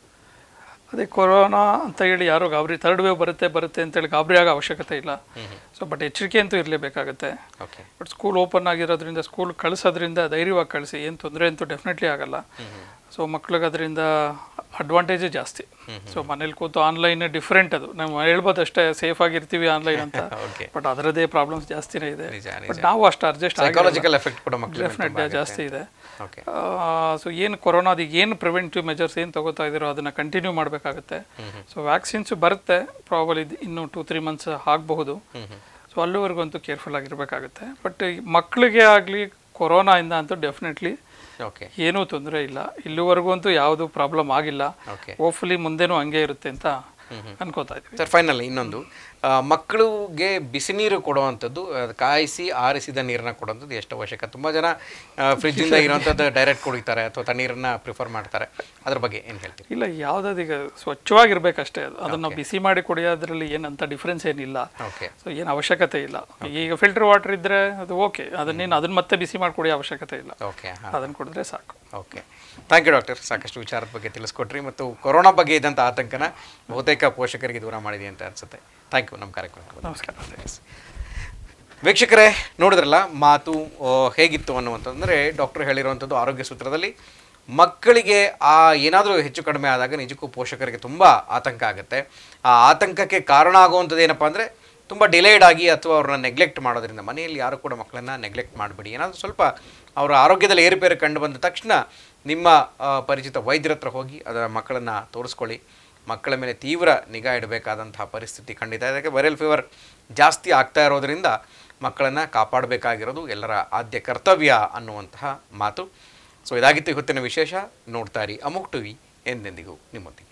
S2: ಅದೇ ಕೊರೋನಾ ಅಂತ ಹೇಳಿ ಯಾರು ಗಾಬರಿ ಥರ್ಡ್ ವೇವ್ ಬರುತ್ತೆ ಬರುತ್ತೆ ಅಂತೇಳಿ ಗಾಬರಿ ಆಗೋ ಅವಶ್ಯಕತೆ ಇಲ್ಲ ಸೊ ಬಟ್ ಎಚ್ಚರಿಕೆ ಅಂತೂ ಇರಲೇಬೇಕಾಗತ್ತೆ
S1: ಓಕೆ
S2: ಬಟ್ ಸ್ಕೂಲ್ ಓಪನ್ ಆಗಿರೋದ್ರಿಂದ ಸ್ಕೂಲ್ ಕಳಿಸೋದ್ರಿಂದ ಧೈರ್ಯವಾಗಿ ಕಳಿಸಿ ಏನು ತೊಂದರೆ ಅಂತೂ ಡೆಫಿನೆಟ್ಲಿ ಆಗಲ್ಲ ಸೊ ಮಕ್ಳಿಗೆ ಅದರಿಂದ ಅಡ್ವಾಂಟೇಜೇ ಜಾಸ್ತಿ ಸೊ ಮನೇಲಿ ಕೂತು ಆನ್ಲೈನ್ ಡಿಫ್ರೆಂಟ್ ಅದು ನಾವು ಹೇಳ್ಬೋದು ಅಷ್ಟೇ ಸೇಫ್ ಆಗಿರ್ತೀವಿ ಆನ್ಲೈನ್ ಅಂತ
S1: Okay.
S2: ಬಟ್ ಅದರದೇ ಪ್ರಾಬ್ಲಮ್ಸ್ ಜಾಸ್ತಿನೇ ಇದೆ
S1: ನಿಜ,
S2: ಬಟ್ ನಾವು ಅಷ್ಟು ಅಡ್ಜಸ್ಟ್
S1: ಸೈಕಾಲಜಿಕಲ್ ಎಫೆಕ್ಟ್ ಕೂಡ ಮಕ್ಕಳು
S2: ಡೆಫಿನೆಟ್ ಜಾಸ್ತಿ ಇದೆ
S1: ಓಕೆ
S2: ಸೊ ಏನು ಕೊರೋನಾದ ಏನು ಪ್ರಿವೆಂಟಿವ್ ಮೆಜರ್ಸ್ ಏನು ತಗೋತಾ ಇದ್ದೀರೋ ಅದನ್ನು ಕಂಟಿನ್ಯೂ ಮಾಡಬೇಕಾಗುತ್ತೆ ಸೊ ವ್ಯಾಕ್ಸಿನ್ಸ್ ಬರುತ್ತೆ ಪ್ರಾಬಲಿ ಇನ್ನು ಟೂ ತ್ರೀ ಮಂತ್ಸ್ ಆಗಬಹುದು ಸೊ ಅಲ್ಲಿವರೆಗಂತೂ ಕೇರ್ಫುಲ್ ಆಗಿರಬೇಕಾಗುತ್ತೆ ಬಟ್ ಮಕ್ಕಳಿಗೆ ಆಗಲಿ ಕೊರೋನಾಯಿಂದ ಅಂತೂ ಡೆಫಿನೆಟ್ಲಿ
S1: ಓಕೆ
S2: ಏನೂ ತೊಂದರೆ ಇಲ್ಲ ಇಲ್ಲಿವರೆಗೂ ಅಂತೂ ಯಾವುದು ಪ್ರಾಬ್ಲಮ್ ಆಗಿಲ್ಲ
S1: ಓಕೆ
S2: ಹೋಪ್ಫುಲಿ ಮುಂದೆನೂ ಹಂಗೆ ಇರುತ್ತೆ ಅಂತ ಅನ್ಕೋತಾ ಇದ್ವಿ
S1: ಸರ್ ಫೈನಲ್ ಇನ್ನೊಂದು ಆ, ಮಕ್ಕಳಿಗೆ ಬಿಸಿ ನೀರು ಕೊಡುವಂಥದ್ದು ಅದು ಕಾಯಿಸಿ ಆರಿಸಿದ ನೀರನ್ನ ಕೊಡುವಂಥದ್ದು ಎಷ್ಟು ಅವಶ್ಯಕ ತುಂಬ ಜನ ಫ್ರಿಜ್ಜಿಂದ ಇರುವಂಥದ್ದು ಡೈರೆಕ್ಟ್ ಕುಡಿತಾರೆ ಅಥವಾ ತಣ್ಣೀರನ್ನ ಪ್ರಿಫರ್ ಮಾಡ್ತಾರೆ ಅದ್ರ ಬಗ್ಗೆ ಏನು ಹೇಳ್ತೀರಿ
S2: ಇಲ್ಲ ಯಾವ್ದಾದ್ರು ಈಗ ಸ್ವಚ್ಛವಾಗಿರ್ಬೇಕಷ್ಟೇ ಅದು ಅದನ್ನ ಬಿಸಿ ಮಾಡಿ ಕುಡಿಯೋದ್ರಲ್ಲಿ ಏನಂತ ಡಿಫ್ರೆನ್ಸ್ ಏನಿಲ್ಲ
S1: ಓಕೆ
S2: ಸೊ ಏನು ಅವಶ್ಯಕತೆ ಇಲ್ಲ ಈಗ ಫಿಲ್ಟರ್ ವಾಟರ್ ಇದ್ರೆ ಅದು ಓಕೆ ಅದನ್ನೇನು ಅದನ್ನ ಮತ್ತೆ ಬಿಸಿ ಮಾಡಿ ಕುಡಿಯೋ ಅವಶ್ಯಕತೆ ಇಲ್ಲ
S1: ಓಕೆ ಹಾಂ
S2: ಅದನ್ನ ಕುಡಿದ್ರೆ ಸಾಕು
S1: ಓಕೆ ಥ್ಯಾಂಕ್ ಯು ಡಾಕ್ಟರ್ ಸಾಕಷ್ಟು ವಿಚಾರದ ಬಗ್ಗೆ ತಿಳಿಸ್ಕೊಟ್ರಿ ಮತ್ತು ಕೊರೋನಾ ಬಗ್ಗೆ ಇದ್ದಂಥ ಆತಂಕನ ಬಹುತೇಕ ಪೋಷಕರಿಗೆ ದೂರ ಮಾಡಿದೆ ಅಂತ ಅನ್ಸುತ್ತೆ ಥ್ಯಾಂಕ್ ಯು ನಮ್ಮ ಕಾರ್ಯಕ್ರಮಕ್ಕೆ ಬಂದಿದ್ದಕ್ಕೆ.
S2: ನಮಸ್ಕಾರ
S1: ವೀಕ್ಷಕರೇ ನೋಡಿದ್ರಲ್ಲ ಮಾತು ಆ, ಹೇಗಿತ್ತು ಅನ್ನುವಂಥದ್ದು ಡಾಕ್ಟರ್ ಹೇಳಿರುವಂಥದ್ದು ಆರೋಗ್ಯ ಸೂತ್ರದಲ್ಲಿ ಮಕ್ಕಳಿಗೆ ಆ ಏನಾದರೂ ಹೆಚ್ಚು ಕಡಿಮೆ ಆದಾಗ ನಿಜಕ್ಕೂ ಪೋಷಕರಿಗೆ ತುಂಬ ಆತಂಕ ಆಗುತ್ತೆ ಆ ಆತಂಕಕ್ಕೆ ಕಾರಣ ಆಗುವಂಥದ್ದು ಏನಪ್ಪ ಅಂದರೆ ತುಂಬ ಡಿಲೇಡ್ ಆಗಿ ಅಥವಾ ಅವ್ರನ್ನ ನೆಗ್ಲೆಕ್ಟ್ ಮಾಡೋದ್ರಿಂದ ಮನೆಯಲ್ಲಿ ಯಾರು ಕೂಡ ಮಕ್ಕಳನ್ನ ನೆಗ್ಲೆಕ್ಟ್ ಮಾಡಬೇಡಿ ಏನಾದರೂ ಸ್ವಲ್ಪ ಅವರ ಆರೋಗ್ಯದಲ್ಲಿ ಏರುಪೇರು ಕಂಡು ಬಂದ ತಕ್ಷಣ ನಿಮ್ಮ ಆ, ಪರಿಚಿತ ವೈದ್ಯರ ಹತ್ರ ಹೋಗಿ ಅದರ ಮಕ್ಕಳನ್ನು ತೋರಿಸ್ಕೊಳ್ಳಿ ಮಕ್ಕಳ ಮೇಲೆ ತೀವ್ರ ನಿಗಾ ಇಡಬೇಕಾದಂತಹ ಪರಿಸ್ಥಿತಿ ಖಂಡಿತ ಇದೆ. ಯಾಕೆ ವೈರಲ್ ಫೀವರ್ ಜಾಸ್ತಿ ಆಗ್ತಾ ಇರೋದ್ರಿಂದ ಮಕ್ಕಳನ್ನು ಕಾಪಾಡಬೇಕಾಗಿರೋದು ಎಲ್ಲರ ಆದ್ಯ ಕರ್ತವ್ಯ ಅನ್ನುವಂತಹ ಮಾತು ಸೊ ಇದಾಗಿತ್ತು ಇವತ್ತಿನ ವಿಶೇಷ ನೋಡ್ತಾ ಇರಿ ಅಮುಕ್ ಟಿವಿ ಎಂದೆಂದಿಗೂ ನಿಮ್ಮೊಂದಿಗೆ